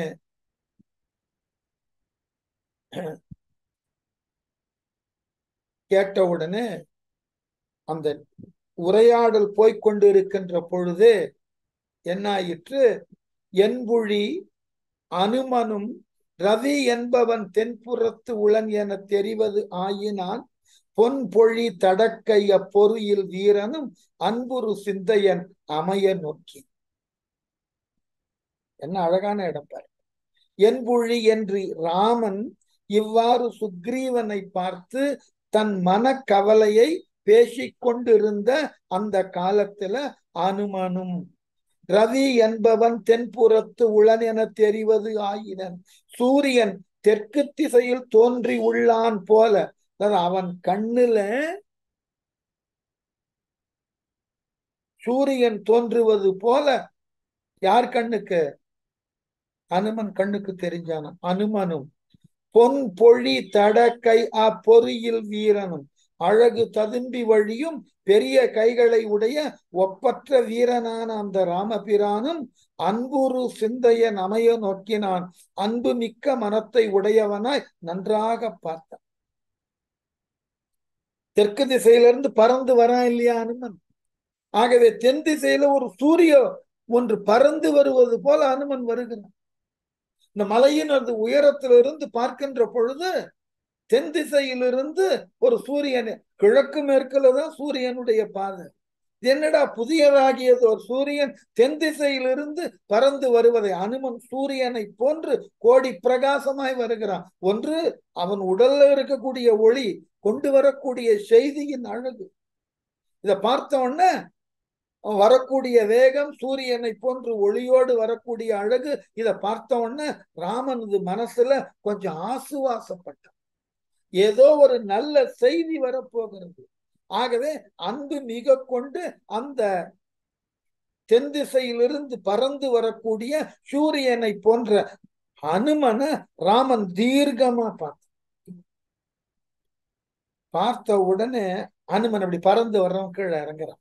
கேட்ட உடனே அந்த உரையாடல் போய்கொண்டு இருக்கின்ற பொழுது என்ன ஆயிற்று என்புழி அனுமனும் ரவி என்பவன் தென்புறத்து உளன் என தெரிவது ஆயினான் பொன் பொழி தடக்கைய பொறியில் வீரனும் அன்புரு சிந்தையன் அமைய நோக்கி என்ன அழகான இடம் பாரு என்புழி என்று ராமன் இவ்வாறு சுக்ரீவனை பார்த்து தன் மன கவலையை பேசிக்கொண்டிருந்த அந்த காலத்துல அனுமனும் ரவி என்பவன் தென்புறத்து உளன் என தெரிவது ஆயினன் சூரியன் தெற்கு திசையில் தோன்றி உள்ளான் போல அவன் கண்ணுல சூரியன் தோன்றுவது போல யார் கண்ணுக்கு அனுமன் கண்ணுக்கு தெரிஞ்சான அனுமனும் பொன் பொழி தடக்கை ஆ பொறியில் வீரனும் அழகு ததும்பி வழியும் பெரிய கைகளை உடைய ஒப்பற்ற வீரனான அந்த ராமபிரானும் அன்புரு சிந்தையன் அமைய நோக்கினான் அன்பு மிக்க மனத்தை உடையவனாய் நன்றாக பார்த்தான் தெற்கு திசையிலிருந்து பறந்து வரான் இல்லையா அனுமன் ஆகவே தென் திசையில ஒரு சூரிய ஒன்று பறந்து வருவது போல அனுமன் வருகிறான் இந்த மலையின் அது உயரத்திலிருந்து பார்க்கின்ற பொழுது தென் திசையிலிருந்து ஒரு சூரியன் கிழக்கு மேற்குல தான் சூரியனுடைய பாதை என்னடா புதியதாகியது ஒரு சூரியன் தென் திசையிலிருந்து பறந்து வருவதை அனுமன் சூரியனை போன்று கோடி பிரகாசமாய் வருகிறான் ஒன்று அவன் உடல்ல இருக்கக்கூடிய ஒளி கொண்டு வரக்கூடிய செய்தியின் அழகு இத பார்த்த உடனே வரக்கூடிய வேகம் சூரியனை போன்று ஒளியோடு வரக்கூடிய அழகு இதை பார்த்த உடனே ராமனது மனசுல கொஞ்சம் ஆசுவாசப்பட்டான் ஏதோ ஒரு நல்ல செய்தி வரப்போகிறது ஆகவே அன்பு மிக கொண்டு அந்த தென் திசையிலிருந்து பறந்து வரக்கூடிய சூரியனை போன்ற அனுமனை ராமன் தீர்க்கமா பார்த்தான் பார்த்த உடனே அனுமன் அப்படி பறந்து வர்றவன் கீழே இறங்குறான்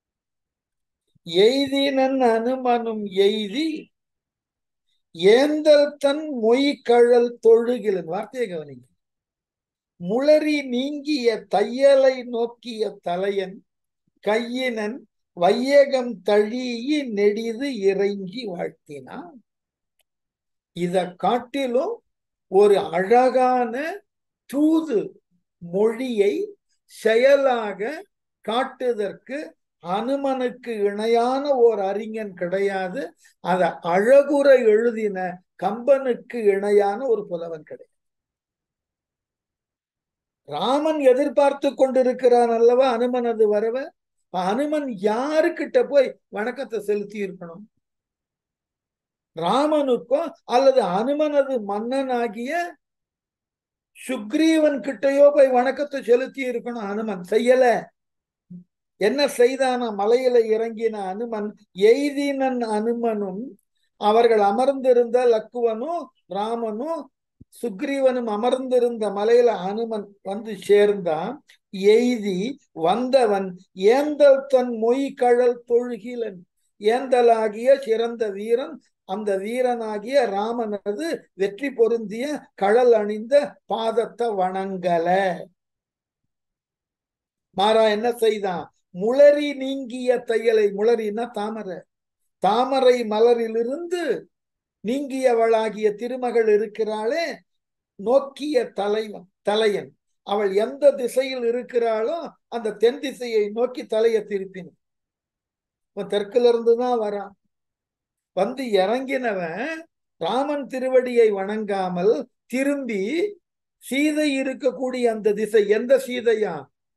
எய்தினன் அனுமனும் எய்தி ஏந்தல் தன் மொய் கழல் தொழுகிலன் வார்த்தையை கவனிங்க முளறி நீங்கிய தையலை நோக்கிய தலையன் கையினன் வையகம் தழியி நெடிது இறங்கி வாழ்த்தினான் இத காட்டிலும் ஒரு அழகான தூது மொழியை செயலாக காட்டுதற்கு அனுமனுக்கு இணையான ஓர் அறிஞன் கிடையாது அத அழகுற எழுதின கம்பனுக்கு இணையான ஒரு புலவன் கிடையாது ராமன் எதிர்பார்த்து கொண்டிருக்கிறான் அல்லவா அனுமன் அது வரவ அனுமன் யாருக்கிட்ட போய் வணக்கத்தை செலுத்தி இருக்கணும் ராமனுக்கோ அல்லது அனுமனது மன்னனாகிய சுக்ரீவன் கிட்டயோ போய் வணக்கத்தை செலுத்தி இருக்கணும் அனுமன் செய்யல என்ன செய்தான மலையில இறங்கின அனுமன் எய்தினன் அனுமனும் அவர்கள் அமர்ந்திருந்த லக்குவனும் ராமனும் சுக்ரீவனும் அமர்ந்திருந்த மலையில அனுமன் வந்து சேர்ந்தான் எய்தி வந்தவன் ஏந்தல் தன் மொய் கழல் தொழுகிலன் ஏந்தலாகிய சிறந்த வீரன் அந்த வீரனாகிய ராமனது வெற்றி பொருந்திய கழல் அணிந்த பாதத்தை வணங்கல மாறா என்ன செய்தான் முளரி நீங்கிய தையலை முளரின்னா தாமரை தாமரை மலரிலிருந்து நீங்கியவளாகிய திருமகள் இருக்கிறாளே நோக்கிய தலைவன் தலையன் அவள் எந்த திசையில் இருக்கிறாளோ அந்த தென் திசையை நோக்கி தலையை திருப்பினான் இவன் தெற்குல இருந்துதான் வரான் வந்து இறங்கினவன் ராமன் திருவடியை வணங்காமல் திரும்பி சீதை இருக்கக்கூடிய அந்த திசை எந்த சீதையா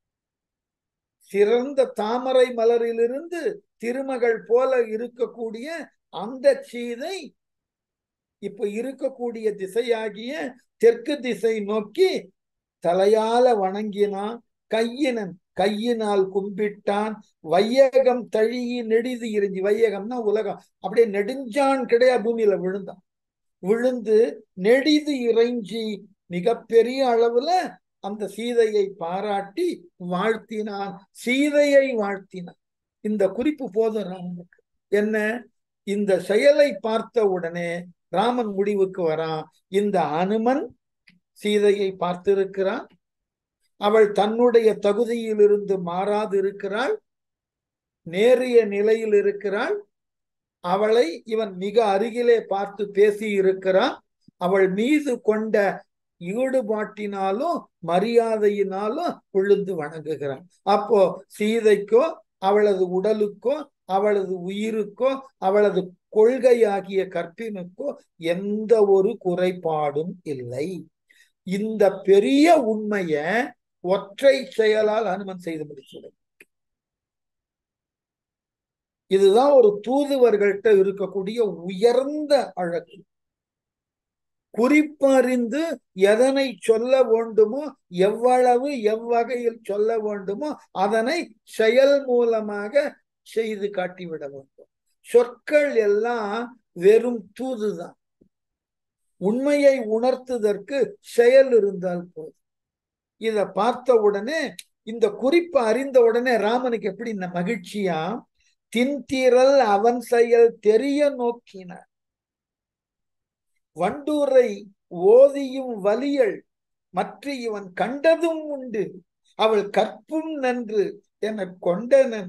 சிறந்த தாமரை மலரிலிருந்து திருமகள் போல இருக்கக்கூடிய அந்த சீதை இப்ப இருக்கக்கூடிய திசையாகிய தெற்கு திசை நோக்கி தலையால வணங்கினான் கையினன் கையினால் கும்பிட்டான் வையகம் தழியி நெடிது இறிஞ்சி வையகம்னா உலகம் அப்படியே நெடுஞ்சான் கிடையா பூமியில விழுந்தான் விழுந்து நெடிது இறைஞ்சி மிகப்பெரிய அளவுல அந்த சீதையை பாராட்டி வாழ்த்தினான் சீதையை வாழ்த்தினான் இந்த குறிப்பு போதும் ராமனுக்கு என்ன இந்த செயலை பார்த்த உடனே ராமன் முடிவுக்கு வரான் இந்த அனுமன் சீதையை பார்த்திருக்கிறான் அவள் தன்னுடைய தகுதியிலிருந்து மாறாது இருக்கிறாள் நேரிய நிலையில் இருக்கிறாள் அவளை இவன் மிக அருகிலே பார்த்து பேசி இருக்கிறான் அவள் மீது கொண்ட ஈடுபாட்டினாலும் மரியாதையினாலும் விழுந்து வணங்குகிறான் அப்போ சீதைக்கோ அவளது உடலுக்கோ அவளது உயிருக்கோ அவளது கொள்கையாகிய கற்பினுக்கோ எந்த ஒரு குறைபாடும் இல்லை இந்த பெரிய உண்மைய ஒற்றை செயலால் அனுமன் செய்து முடிச்சுடு இதுதான் ஒரு தூதுவர்கள்ட்ட இருக்கக்கூடிய உயர்ந்த அழகு குறிப்பறிந்து எதனை சொல்ல வேண்டுமோ எவ்வளவு எவ்வகையில் சொல்ல வேண்டுமோ அதனை செயல் மூலமாக செய்து காட்டிவிட வேண்டும் சொற்கள் எல்லாம் வெறும் தூதுதான் உண்மையை உணர்த்துதற்கு செயல் இருந்தால் போதும் இத பார்த்த உடனே இந்த குறிப்பை அறிந்த உடனே ராமனுக்கு எப்படி இந்த மகிழ்ச்சியா தின்திரல் அவன் செயல் தெரிய நோக்கினார் வண்டூரை ஓதியும் வலியல் மற்ற இவன் கண்டதும் உண்டு அவள் கற்பும் நன்று என கொண்டனன்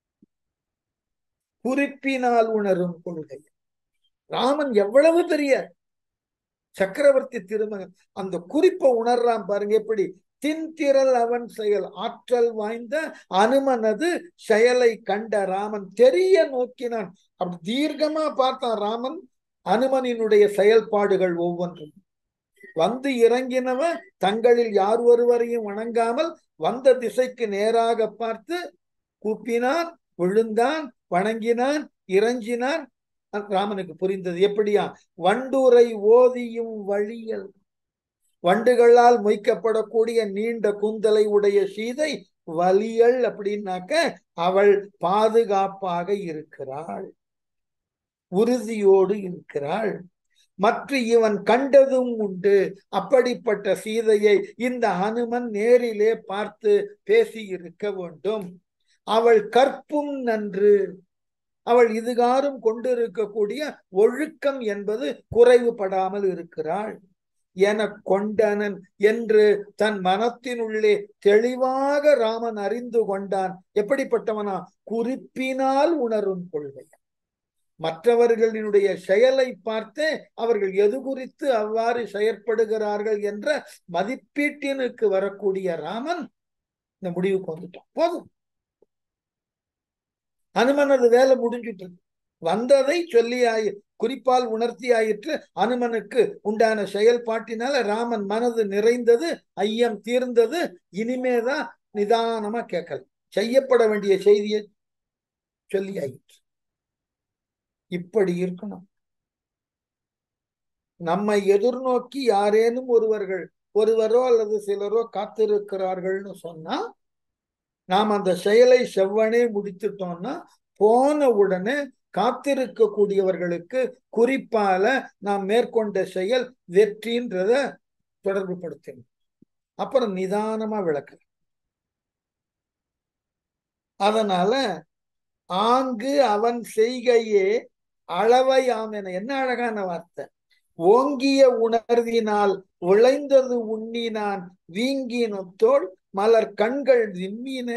குறிப்பினால் உணரும் கொள்கை ராமன் எவ்வளவு பெரிய சக்கரவர்த்தி திருமகன் அந்த குறிப்பை உணர்றான் பாருங்க எப்படி தின்திரல் அவன் செயல் ஆற்றல் வாய்ந்த அனுமனது செயலை கண்ட ராமன் தெரிய நோக்கினான் அப்படி தீர்க்கமா பார்த்தான் ராமன் அனுமனினுடைய செயல்பாடுகள் ஒவ்வொன்றும் வந்து இறங்கினவன் தங்களில் யார் ஒருவரையும் வணங்காமல் வந்த திசைக்கு நேராக பார்த்து கூப்பினான் விழுந்தான் வணங்கினான் இறங்கினான் ராமனுக்கு புரிந்தது எப்படியா வண்டூரை ஓதியும் வழியல் வண்டுகளால் மொய்க்கப்படக்கூடிய நீண்ட குந்தலை உடைய சீதை வலியல் அப்படின்னாக்க அவள் பாதுகாப்பாக இருக்கிறாள் உறுதியோடு இருக்கிறாள் மற்ற இவன் கண்டதும் உண்டு அப்படிப்பட்ட சீதையை இந்த அனுமன் நேரிலே பார்த்து பேசி இருக்க வேண்டும் அவள் கற்பும் நன்று அவள் இதுகாரும் கொண்டிருக்கக்கூடிய ஒழுக்கம் என்பது குறைவுபடாமல் இருக்கிறாள் என கொண்டனன் என்று தன் மனத்தினுள்ளே தெளிவாக ராமன் அறிந்து கொண்டான் எப்படிப்பட்டவனா குறிப்பினால் உணரும் கொள்கை மற்றவர்களினுடைய செயலை பார்த்தே அவர்கள் எது குறித்து அவ்வாறு செயற்படுகிறார்கள் என்ற மதிப்பீட்டினுக்கு வரக்கூடிய ராமன் இந்த முடிவுக்கு வந்துட்டான் போதும் அனுமனது வேலை முடிஞ்சுட்டு வந்ததை சொல்லி ஆயி குறிப்பால் உணர்த்தி ஆயிற்று அனுமனுக்கு உண்டான செயல்பாட்டினால ராமன் மனது நிறைந்தது ஐயம் தீர்ந்தது இனிமேதான் நிதானமா கேட்கலாம் செய்யப்பட வேண்டிய செய்தியை சொல்லி ஆயிற்று இப்படி இருக்கணும் நம்மை எதிர்நோக்கி யாரேனும் ஒருவர்கள் ஒருவரோ அல்லது சிலரோ காத்திருக்கிறார்கள்னு சொன்னா நாம் அந்த செயலை செவ்வனே முடித்துட்டோம்னா போன உடனே காத்திருக்கக்கூடியவர்களுக்கு குறிப்பால நாம் மேற்கொண்ட செயல் வெற்றின்றத தொடர்பு படுத்தணும் அப்புறம் நிதானமா விளக்க அதனால ஆங்கு அவன் செய்கையே அளவையாம் என என்ன அழகான வார்த்தை ஓங்கிய உணர்வினால் விளைந்தது உண்ணினான் வீங்கினத்தோள் மலர் கண்கள் விம்மின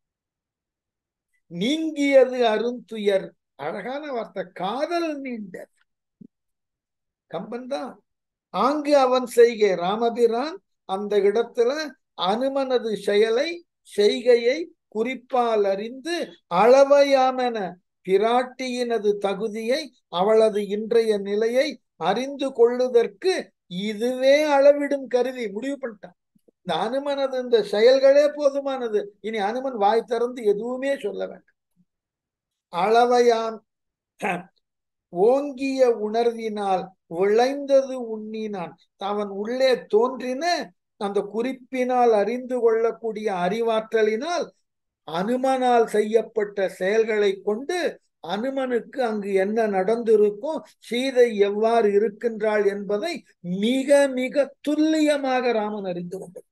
நீங்கியது அருந்துயர் அழகான வார்த்தை காதல் நீண்ட கம்பன் தான் ஆங்கு அவன் செய்கை ராமபிரான் அந்த இடத்துல அனுமனது செயலை செய்கையை குறிப்பால் அறிந்து அளவையாமென பிராட்டியினது தகுதியை அவளது இன்றைய நிலையை அறிந்து கொள்ளுதற்கு இதுவே அளவிடும் கருவி முடிவு பண்ணிட்டான் இந்த அனுமனது இந்த செயல்களே போதுமானது இனி அனுமன் வாய் திறந்து எதுவுமே சொல்ல வேண்டாம் அளவையாம் ஓங்கிய உணர்வினால் விளைந்தது உண்ணினான் அவன் உள்ளே தோன்றின அந்த குறிப்பினால் அறிந்து கொள்ளக்கூடிய அறிவாற்றலினால் அனுமனால் செய்யப்பட்ட செயல்களை கொண்டு அனுமனுக்கு அங்கு என்ன நடந்திருக்கும் சீதை எவ்வாறு இருக்கின்றாள் என்பதை மிக மிக துல்லியமாக ராமன் அறிந்து கொண்டிருக்கிறார்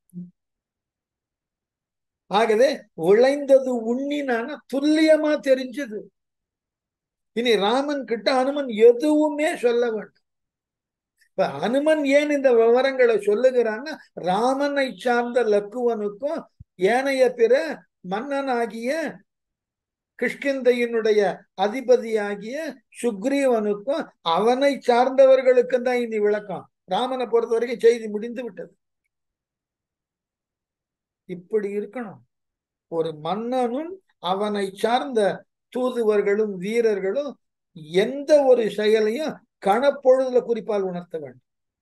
ஆகவே விளைந்தது உண்ணினான துல்லியமா தெரிஞ்சது இனி ராமன் கிட்ட அனுமன் எதுவுமே சொல்ல வேண்டும் இப்ப அனுமன் ஏன் இந்த விவரங்களை சொல்லுகிறான்னா ராமனை சார்ந்த லக்குவனுக்கும் ஏனைய பிற மன்னனாகிய கிஷ்கிந்தையினுடைய அதிபதியாகிய சுக்ரீவனுக்கும் அவனை சார்ந்தவர்களுக்கும் தான் இனி விளக்கம் ராமனை பொறுத்த வரைக்கும் செய்தி முடிந்து விட்டது இப்படி இருக்கணும் ஒரு மன்னனும் அவனை சார்ந்த தூதுவர்களும் வீரர்களும் எந்த ஒரு செயலையும் கணப்பொழுதுல குறிப்பால் உணர்த்த வேண்டும்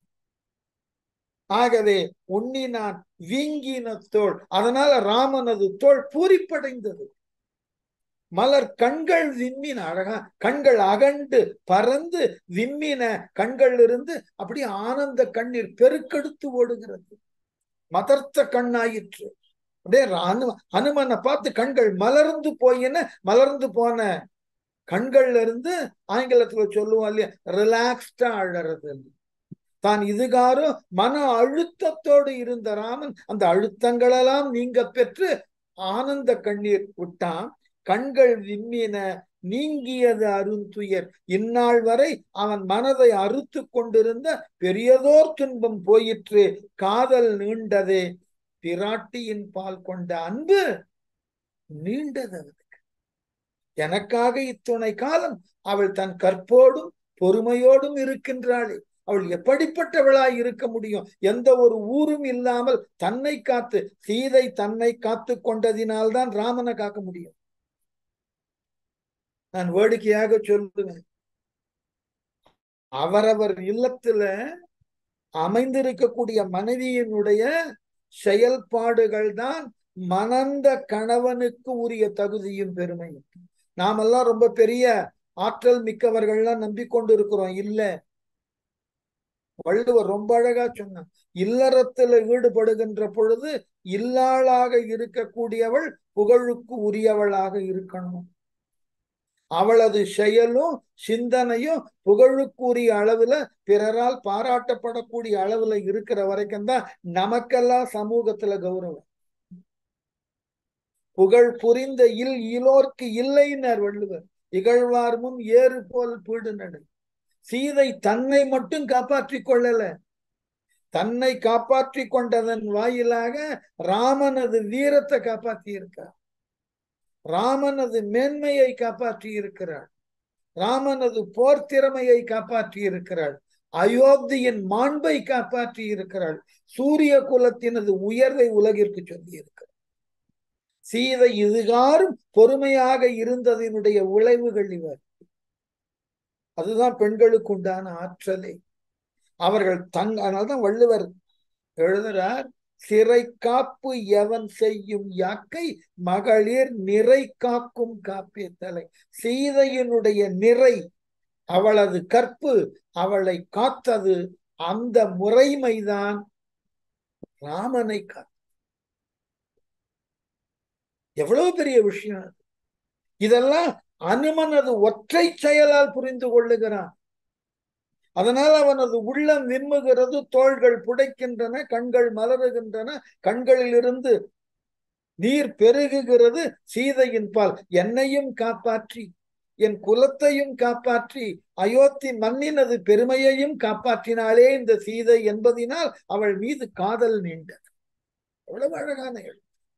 ஆகவே உண்ணினான் வீங்கின தோல் அதனால ராமனது தோல் பூரிப்படைந்தது மலர் கண்கள் விம்மின அழகா கண்கள் அகண்டு பறந்து விம்மின கண்கள் இருந்து அப்படி ஆனந்த கண்ணீர் பெருக்கெடுத்து ஓடுகிறது மதர்த்த கண்ணாயிற்று அப்படியே அனு அனுமனை பார்த்து கண்கள் மலர்ந்து போயின மலர்ந்து போன கண்கள்ல இருந்து ஆங்கிலத்துல சொல்லுவோம் இல்லையா ரிலாக்ஸ்டா அழறது தான் இதுகாரும் மன அழுத்தத்தோடு இருந்த ராமன் அந்த அழுத்தங்களெல்லாம் நீங்க பெற்று ஆனந்த கண்ணீர் விட்டான் கண்கள் விம்மின நீங்கியது அருந்துயர் இந்நாள் வரை அவன் மனதை அறுத்து கொண்டிருந்த பெரியதோர் துன்பம் போயிற்று காதல் நீண்டதே பிராட்டியின் பால் கொண்ட அன்பு நீண்டது அவனுக்கு எனக்காக இத்துணை காலம் அவள் தன் கற்போடும் பொறுமையோடும் இருக்கின்றாளே அவள் எப்படிப்பட்டவளாய் இருக்க முடியும் எந்த ஒரு ஊரும் இல்லாமல் தன்னை காத்து சீதை தன்னை காத்து கொண்டதினால்தான் ராமனை காக்க முடியும் நான் வேடிக்கையாக சொல்லுவேன் அவரவர் இல்லத்துல அமைந்திருக்கக்கூடிய மனைவியினுடைய செயல்பாடுகள் தான் மணந்த கணவனுக்கு உரிய தகுதியும் பெருமையும் நாமெல்லாம் ரொம்ப பெரிய ஆற்றல் மிக்கவர்கள்லாம் நம்பிக்கொண்டு இருக்கிறோம் இல்ல வள்ளுவர் ரொம்ப அழகா சொன்னான் இல்லறத்துல ஈடுபடுகின்ற பொழுது இல்லாளாக இருக்கக்கூடியவள் புகழுக்கு உரியவளாக இருக்கணும் அவளது செயலும் சிந்தனையும் புகழுக்குரிய அளவுல பிறரால் பாராட்டப்படக்கூடிய அளவுல இருக்கிற வரைக்கும் தான் நமக்கெல்லாம் சமூகத்துல கௌரவம் புகழ் புரிந்த இல் இலோர்க்கு இல்லைன்னர் வள்ளுவர் இகழ்வார் முன் ஏறு போல் பீடு நடு சீதை தன்னை மட்டும் காப்பாற்றி கொள்ளல தன்னை காப்பாற்றி கொண்டதன் வாயிலாக ராமனது வீரத்தை காப்பாற்றி இருக்கார் ராமனது மேன்மையை காப்பாற்றி இருக்கிறாள் ராமனது போர் திறமையை காப்பாற்றி இருக்கிறாள் அயோத்தியின் மாண்பை காப்பாற்றி இருக்கிறாள் சூரிய குலத்தினது உயர்வை உலகிற்கு சொல்லி இருக்கிறார் சீதை இதுகாரும் பொறுமையாக இருந்ததனுடைய விளைவுகள் இவர் அதுதான் பெண்களுக்கு உண்டான ஆற்றலை அவர்கள் தங் அதனால்தான் வள்ளுவர் எழுதுறார் சிறை காப்பு எவன் செய்யும் யாக்கை மகளிர் நிறை காக்கும் காப்பிய தலை சீதையினுடைய நிறை அவளது கற்பு அவளை காத்தது அந்த முறைமைதான் ராமனை காத்து எவ்வளவு பெரிய விஷயம் அது இதெல்லாம் அனுமனது ஒற்றை செயலால் புரிந்து கொள்ளுகிறான் அதனால் அவனது உள்ளம் விம்முகிறது தோள்கள் புடைக்கின்றன கண்கள் மலருகின்றன கண்களிலிருந்து நீர் பெருகுகிறது சீதையின் பால் என்னையும் காப்பாற்றி என் குலத்தையும் காப்பாற்றி அயோத்தி மண்ணினது பெருமையையும் காப்பாற்றினாலே இந்த சீதை என்பதினால் அவள் மீது காதல் நீண்டது எவ்வளவு அழகான எழுத்து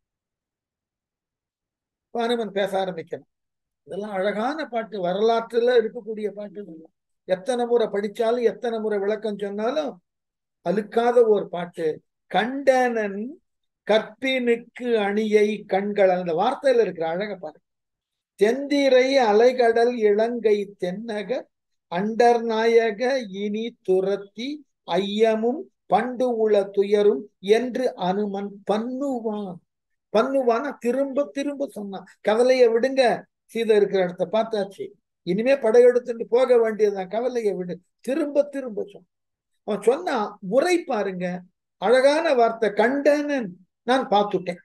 அனுமன் பேச ஆரம்பிக்கணும் இதெல்லாம் அழகான பாட்டு வரலாற்றுல இருக்கக்கூடிய பாட்டு இதெல்லாம் எத்தனை முறை படிச்சாலும் எத்தனை முறை விளக்கம் சொன்னாலும் அழுக்காத ஒரு பாட்டு கண்டனன் கற்பினுக்கு அணியை கண்கள் அந்த வார்த்தையில இருக்கிற அழக பாருங்க தெந்திரை அலைகடல் இளங்கை தென்னகர் அண்டர் நாயக இனி துரத்தி ஐயமும் பண்டு உள துயரும் என்று அனுமன் பண்ணுவான் பண்ணுவான்னா திரும்ப திரும்ப சொன்னான் கவலையை விடுங்க சீதை இருக்கிற இடத்த பார்த்தாச்சு இனிமே படையெடுத்துட்டு போக வேண்டியதுதான் கவலையை விடு திரும்ப திரும்ப சொன்ன அவன் சொன்னா முறை பாருங்க அழகான வார்த்தை கண்டனன் நான் பார்த்துட்டேன்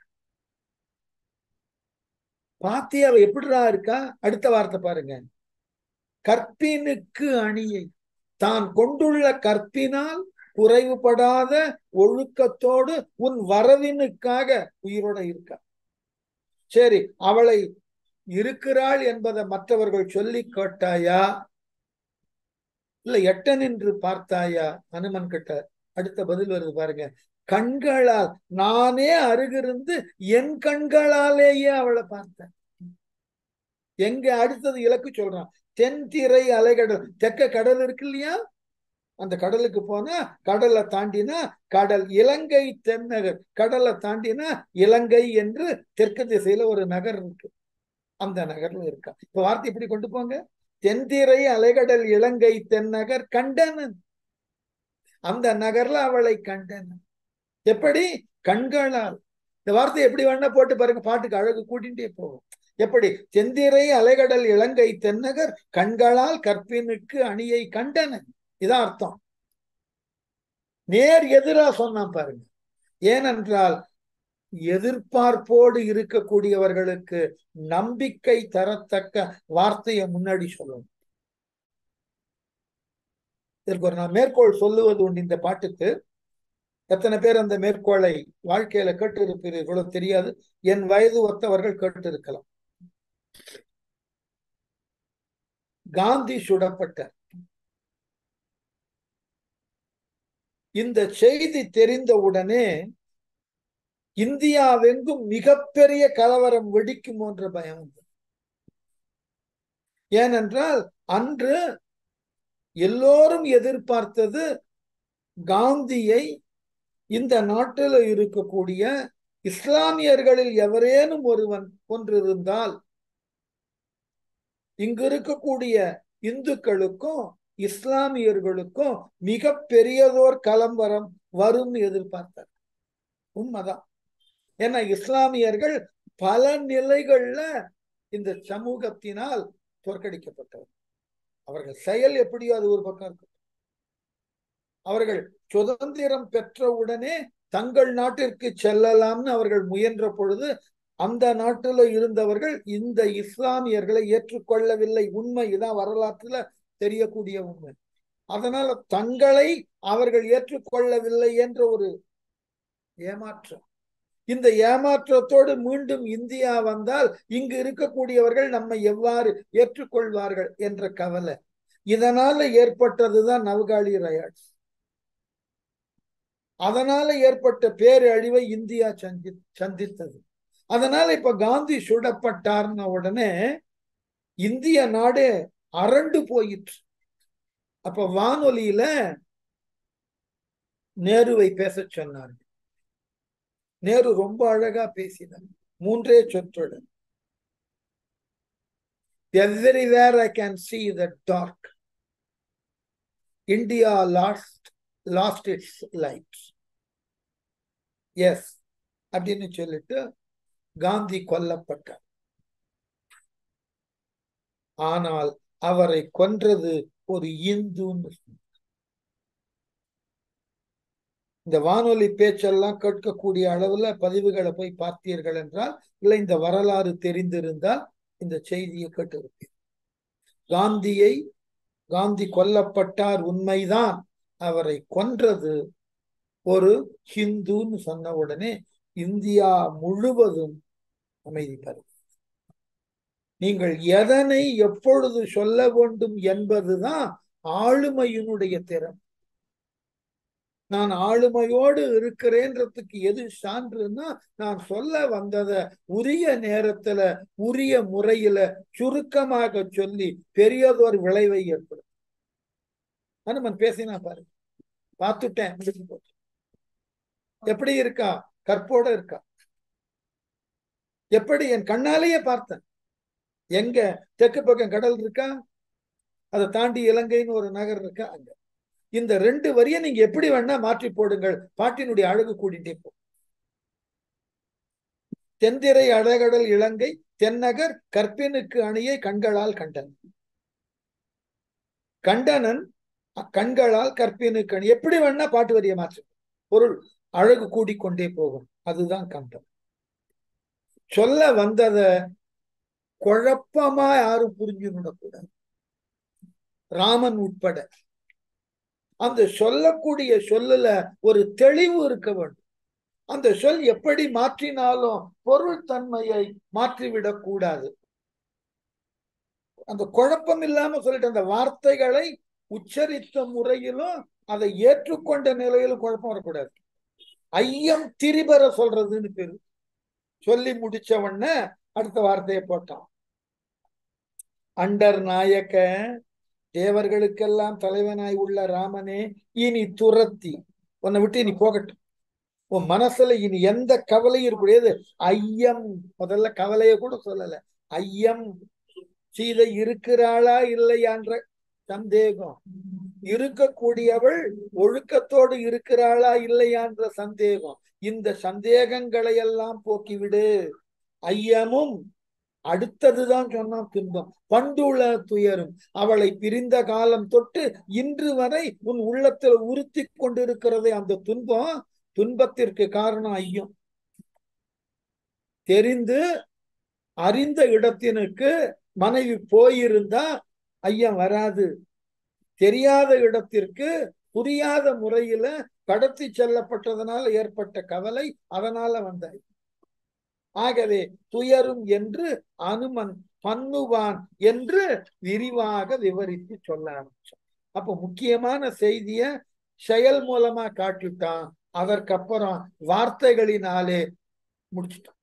பாத்தி அவ எப்படிடா இருக்கா அடுத்த வார்த்தை பாருங்க கற்பினுக்கு அணியை தான் கொண்டுள்ள கற்பினால் குறைவுபடாத ஒழுக்கத்தோடு உன் வரவினுக்காக உயிரோட இருக்கா சரி அவளை இருக்கிறாள் என்பதை மற்றவர்கள் சொல்லி கேட்டாயா இல்ல எட்ட நின்று பார்த்தாயா அனுமன் கிட்ட அடுத்த பதில் வருது பாருங்க கண்களால் நானே அருகிருந்து என் கண்களாலேயே அவளை பார்த்தேன் எங்க அடுத்தது இலக்கு சொல்றான் தென்திரை அலைகடல் தெக்க கடல் இருக்கு இல்லையா அந்த கடலுக்கு போனா கடலை தாண்டினா கடல் இலங்கை தென்னகர் கடலை தாண்டினா இலங்கை என்று தெற்கு திசையில ஒரு நகர் இருக்கு அந்த நகர்ல இருக்கா இப்ப வார்த்தை இப்படி கொண்டு போங்க தென்திரை அலைகடல் இலங்கை தென்னகர் கண்டனன் அந்த நகர்ல அவளை கண்டனன் எப்படி கண்களால் இந்த வார்த்தை எப்படி வேணா போட்டு பாருங்க பாட்டுக்கு அழகு கூட்டிகிட்டே போகும் எப்படி செந்திரை அலைகடல் இலங்கை தென்னகர் கண்களால் கற்பினுக்கு அணியை கண்டனன் இதான் அர்த்தம் நேர் எதிரா சொன்னான் பாருங்க ஏனென்றால் எதிர்பார்ப்போடு இருக்கக்கூடியவர்களுக்கு நம்பிக்கை தரத்தக்க வார்த்தையை முன்னாடி சொல்லணும் இதற்கு ஒரு நான் மேற்கோள் சொல்லுவது உண்டு இந்த பாட்டுக்கு எத்தனை பேர் அந்த மேற்கோளை வாழ்க்கையில கேட்டு இருப்பீர்களோ தெரியாது என் வயது ஒத்தவர்கள் கேட்டு இருக்கலாம் காந்தி சுடப்பட்டார் இந்த செய்தி தெரிந்தவுடனே இந்தியாவெங்கும் மிகப்பெரிய கலவரம் வெடிக்கும் என்ற பயம் உண்டு ஏனென்றால் அன்று எல்லோரும் எதிர்பார்த்தது காந்தியை இந்த நாட்டில் இருக்கக்கூடிய இஸ்லாமியர்களில் எவரேனும் ஒருவன் கொன்றிருந்தால் இங்கு இருக்கக்கூடிய இந்துக்களுக்கும் இஸ்லாமியர்களுக்கும் மிக பெரியதோர் கலம்பரம் வரும்னு எதிர்பார்த்தார் உண்மைதான் ஏன்னா இஸ்லாமியர்கள் பல நிலைகள்ல இந்த சமூகத்தினால் தோற்கடிக்கப்பட்டவர் அவர்கள் செயல் எப்படியோ அது ஒரு பக்கம் இருக்கு அவர்கள் சுதந்திரம் பெற்றவுடனே தங்கள் நாட்டிற்கு செல்லலாம்னு அவர்கள் முயன்ற பொழுது அந்த நாட்டில் இருந்தவர்கள் இந்த இஸ்லாமியர்களை ஏற்றுக்கொள்ளவில்லை உண்மை இதான் வரலாற்றுல தெரியக்கூடிய உண்மை அதனால தங்களை அவர்கள் ஏற்றுக்கொள்ளவில்லை என்ற ஒரு ஏமாற்றம் இந்த ஏமாற்றத்தோடு மீண்டும் இந்தியா வந்தால் இங்கு இருக்கக்கூடியவர்கள் நம்மை எவ்வாறு ஏற்றுக்கொள்வார்கள் என்ற கவலை இதனால ஏற்பட்டதுதான் நவகாளி ரயாட்ஸ் அதனால ஏற்பட்ட பேரழிவை இந்தியா சந்தி சந்தித்தது அதனால இப்ப காந்தி சுடப்பட்டார்ன உடனே இந்திய நாடு அரண்டு போயிற்று அப்ப வானொலியில நேருவை பேச சொன்னார்கள் நேரு ரொம்ப அழகா பேசினார் மூன்றே சொற்றொடர் everywhere I can see the dark. India lost lost its light. எஸ் அப்படின்னு சொல்லிட்டு காந்தி கொல்லப்பட்டார் ஆனால் அவரை கொன்றது ஒரு இந்துன்னு இந்த வானொலி பேச்செல்லாம் கேட்கக்கூடிய அளவுல பதிவுகளை போய் பார்த்தீர்கள் என்றால் இல்லை இந்த வரலாறு தெரிந்திருந்தால் இந்த செய்தியை கேட்டிருப்பீர் காந்தியை காந்தி கொல்லப்பட்டார் உண்மைதான் அவரை கொன்றது ஒரு ஹிந்துன்னு சொன்ன உடனே இந்தியா முழுவதும் அமைதி பெறும் நீங்கள் எதனை எப்பொழுது சொல்ல வேண்டும் என்பதுதான் ஆளுமையினுடைய திறம் நான் ஆளுமையோடு இருக்கிறேன்றதுக்கு எது சான்றுன்னா நான் சொல்ல வந்தத உரிய நேரத்துல உரிய முறையில சுருக்கமாக சொல்லி பெரியதொரு விளைவை ஏற்படும் ஹனுமன் பேசினா பாரு பார்த்துட்டேன் முடிஞ்சு போச்சு எப்படி இருக்கா கற்போட இருக்கா எப்படி என் கண்ணாலேயே பார்த்தேன் எங்க தெற்கு பக்கம் கடல் இருக்கா அதை தாண்டி இலங்கைன்னு ஒரு நகர் இருக்கா அங்க இந்த ரெண்டு வரியை நீங்க எப்படி வேணா மாற்றி போடுங்கள் பாட்டினுடைய அழகு கூடிட்டே போ தென்திரை அழகடல் இலங்கை தென்னகர் கற்பினுக்கு அணியை கண்களால் கண்டன் கண்டனன் கண்களால் கற்பினுக்கு அணி எப்படி வேணா பாட்டு வரியை மாற்று பொருள் அழகு கூடிக்கொண்டே போகும் அதுதான் கண்டம் சொல்ல வந்தத குழப்பமா யாரும் புரிஞ்சுடக்கூடாது ராமன் உட்பட அந்த சொல்லக்கூடிய சொல்லுல ஒரு தெளிவு இருக்க வேண்டும் அந்த சொல் எப்படி மாற்றினாலும் பொருள் தன்மையை மாற்றிவிடக் கூடாது அந்த குழப்பம் இல்லாம சொல்லிட்டு அந்த வார்த்தைகளை உச்சரித்த முறையிலும் அதை ஏற்றுக்கொண்ட நிலையிலும் குழப்பம் வரக்கூடாது ஐயம் திரிபர சொல்றதுன்னு பேரு சொல்லி முடிச்ச உடனே அடுத்த வார்த்தையை போட்டான் அண்டர் நாயக்க தேவர்களுக்கெல்லாம் தலைவனாய் உள்ள ராமனே இனி துரத்தி உன்னை விட்டு இனி போகட்டும் உன் மனசுல இனி எந்த கவலையும் இருக்கக்கூடியது ஐயம் முதல்ல கவலைய கூட சொல்லல ஐயம் சீதை இருக்கிறாளா இல்லையான்ற சந்தேகம் இருக்கக்கூடியவள் ஒழுக்கத்தோடு இருக்கிறாளா இல்லையான்ற சந்தேகம் இந்த சந்தேகங்களை எல்லாம் போக்கிவிடு ஐயமும் அடுத்ததுதான் சொன்னான் துன்பம் பண்டுள துயரும் அவளை பிரிந்த காலம் தொட்டு இன்று வரை உன் உள்ளத்துல உறுத்தி கொண்டிருக்கிறதே அந்த துன்பம் துன்பத்திற்கு காரணம் ஐயம் தெரிந்து அறிந்த இடத்தினுக்கு மனைவி போயிருந்தா ஐயம் வராது தெரியாத இடத்திற்கு புரியாத முறையில கடத்தி செல்லப்பட்டதனால ஏற்பட்ட கவலை அதனால வந்தாய் ஆகவே துயரும் என்று அனுமன் பண்ணுவான் என்று விரிவாக விவரித்து சொல்ல ஆரம்பிச்சான் அப்ப முக்கியமான செய்திய செயல் மூலமா காட்டிட்டான் அதற்கப்புறம் வார்த்தைகளினாலே முடிச்சிட்டான்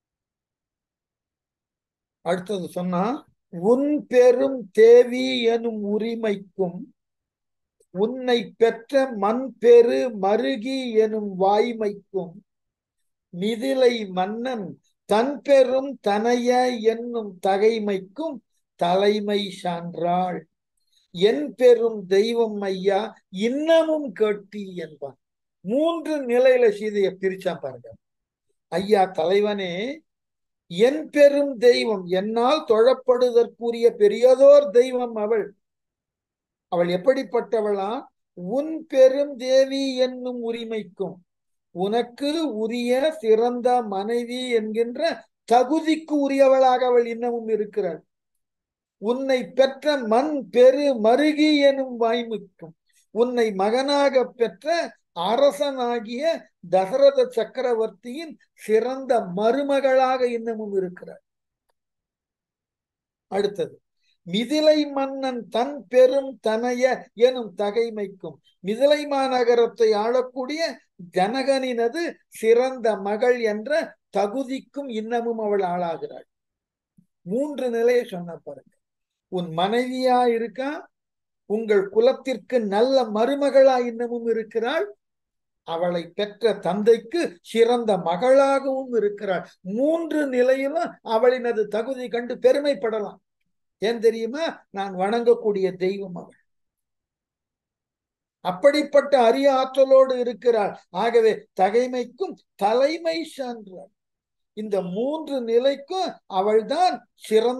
அடுத்தது சொன்னா உன் பெரும் தேவி எனும் உரிமைக்கும் உன்னை பெற்ற மண் பெரு மருகி எனும் வாய்மைக்கும் மிதிலை மன்னன் தன் பெரும் தனைய என்னும் தகைமைக்கும் தலைமை சான்றாள் என் பெரும் தெய்வம் ஐயா இன்னமும் கேட்டி என்பான் மூன்று நிலையில சீதையை பிரிச்சான் பாருங்க ஐயா தலைவனே என் பெரும் தெய்வம் என்னால் தொழப்படுதற்குரிய பெரியதோர் தெய்வம் அவள் அவள் எப்படிப்பட்டவளா உன் பெரும் தேவி என்னும் உரிமைக்கும் உனக்கு உரிய சிறந்த மனைவி என்கின்ற தகுதிக்கு உரியவளாக அவள் இன்னமும் இருக்கிறாள் உன்னை பெற்ற மண் பெரு மருகி எனும் வாய்மைக்கும் உன்னை மகனாக பெற்ற அரசனாகிய தசரத சக்கரவர்த்தியின் சிறந்த மருமகளாக இன்னமும் இருக்கிறார் அடுத்தது மிதிலை மன்னன் தன் பெரும் தனைய எனும் தகைமைக்கும் மிதிலை மாநகரத்தை ஆளக்கூடிய ஜனகனினது சிறந்த மகள் என்ற தகுதிக்கும் இன்னமும் அவள் ஆளாகிறாள் மூன்று நிலையை சொன்ன பாருங்க உன் மனைவியா இருக்கா உங்கள் குலத்திற்கு நல்ல மருமகளா இன்னமும் இருக்கிறாள் அவளை பெற்ற தந்தைக்கு சிறந்த மகளாகவும் இருக்கிறாள் மூன்று நிலையிலும் அவளினது தகுதி கண்டு பெருமைப்படலாம் ஏன் தெரியுமா நான் வணங்கக்கூடிய தெய்வம் அவள் அப்படிப்பட்ட அரிய ஆற்றலோடு இருக்கிறாள் ஆகவே தகைமைக்கும் தலைமை சான்றாள் இந்த மூன்று நிலைக்கும் அவள்தான்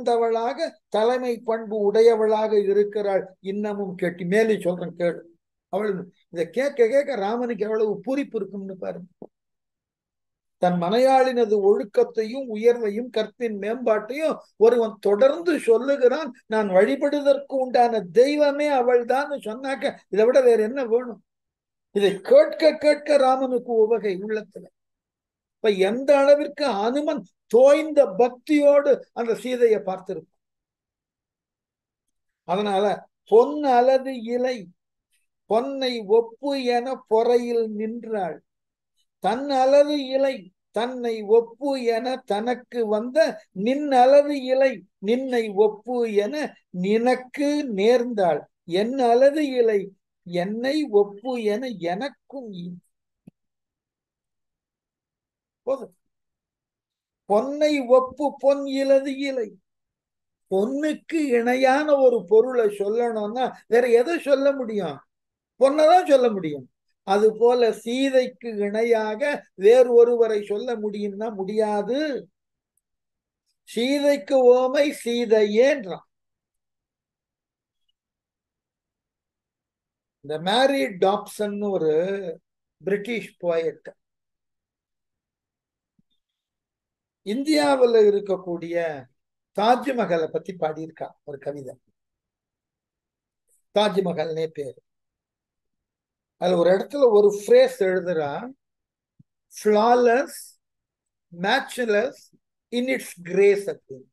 சிறந்தவளாக தலைமை பண்பு உடையவளாக இருக்கிறாள் இன்னமும் கேட்டு மேலே சொல்றேன் கேடு அவள் இதை கேட்க கேட்க ராமனுக்கு எவ்வளவு பூரிப்பு இருக்கும்னு பாருங்க தன் மனையாளினது ஒழுக்கத்தையும் உயர்வையும் கற்பின் மேம்பாட்டையும் ஒருவன் தொடர்ந்து சொல்லுகிறான் நான் வழிபடுவதற்கு உண்டான தெய்வமே அவள் தான் சொன்னாக்க இதை விட வேற என்ன வேணும் இதை கேட்க கேட்க ராமனுக்கு உவகை உள்ளத்துல இப்ப எந்த அளவிற்கு அனுமன் தோய்ந்த பக்தியோடு அந்த சீதையை பார்த்திருப்பான் அதனால பொன் அலது இலை பொன்னை ஒப்பு என பொறையில் நின்றாள் தன் அளவு இலை தன்னை ஒப்பு என தனக்கு வந்த நின் அளவு இலை நின்னை ஒப்பு என நினக்கு நேர்ந்தாள் என் அளவு இலை என்னை ஒப்பு என எனக்கும் போதும் பொன்னை ஒப்பு பொன் இலது இலை பொண்ணுக்கு இணையான ஒரு பொருளை சொல்லணும்னா வேற எதை சொல்ல முடியும் பொன்னதான் சொல்ல முடியும் அது போல சீதைக்கு இணையாக வேறு ஒருவரை சொல்ல முடியும்னா முடியாது சீதைக்கு ஓமை சீதையேன்றான் இந்த மேரி டாப்சன் ஒரு பிரிட்டிஷ் போயட் இந்தியாவில் இருக்கக்கூடிய தாஜ்மஹலை பத்தி பாடியிருக்கா ஒரு கவிதை தாஜ்மஹல்னே பேரு அதுல ஒரு இடத்துல ஒரு ஃப்ரேஸ் எழுதுறா flawless matchless in its grace அப்படின்னு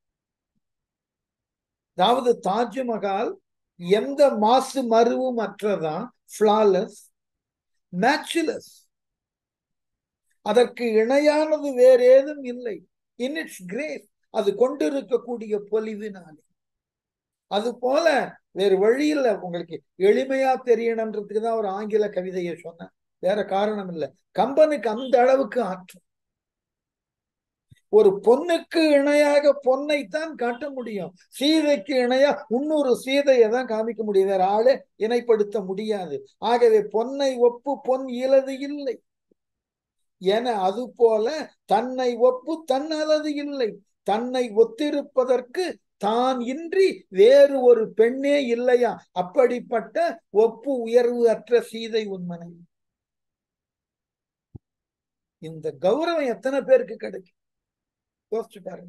அதாவது தாஜ்மஹால் எந்த மாசு மருவும் அற்றதான் ஃபிளாலஸ் மேட்ச்லஸ் அதற்கு இணையானது வேற ஏதும் இல்லை இன் இட்ஸ் கிரேஸ் அது கொண்டிருக்கக்கூடிய பொலிவினாலே அது போல வேறு வழியில் உங்களுக்கு எளிமையா தெரியணுன்றதுக்கு தான் ஒரு ஆங்கில கவிதையை சொன்னேன் வேற காரணம் இல்லை கம்பனுக்கு அந்த அளவுக்கு ஆற்றும் ஒரு பொண்ணுக்கு இணையாக பொன்னைத்தான் காட்ட முடியும் சீதைக்கு இணையா இன்னொரு சீதையை தான் காமிக்க முடியும் வேற ஆளே இணைப்படுத்த முடியாது ஆகவே பொன்னை ஒப்பு பொன் இலது இல்லை என அது போல தன்னை ஒப்பு தன்னலது இல்லை தன்னை ஒத்திருப்பதற்கு தான் இன்றி வேறு ஒரு பெண்ணே இல்லையா அப்படிப்பட்ட ஒப்பு உயர்வு அற்ற சீதை உண்மனை இந்த கௌரவம் எத்தனை பேருக்கு கிடைக்கும் யோசிச்சு பாருங்க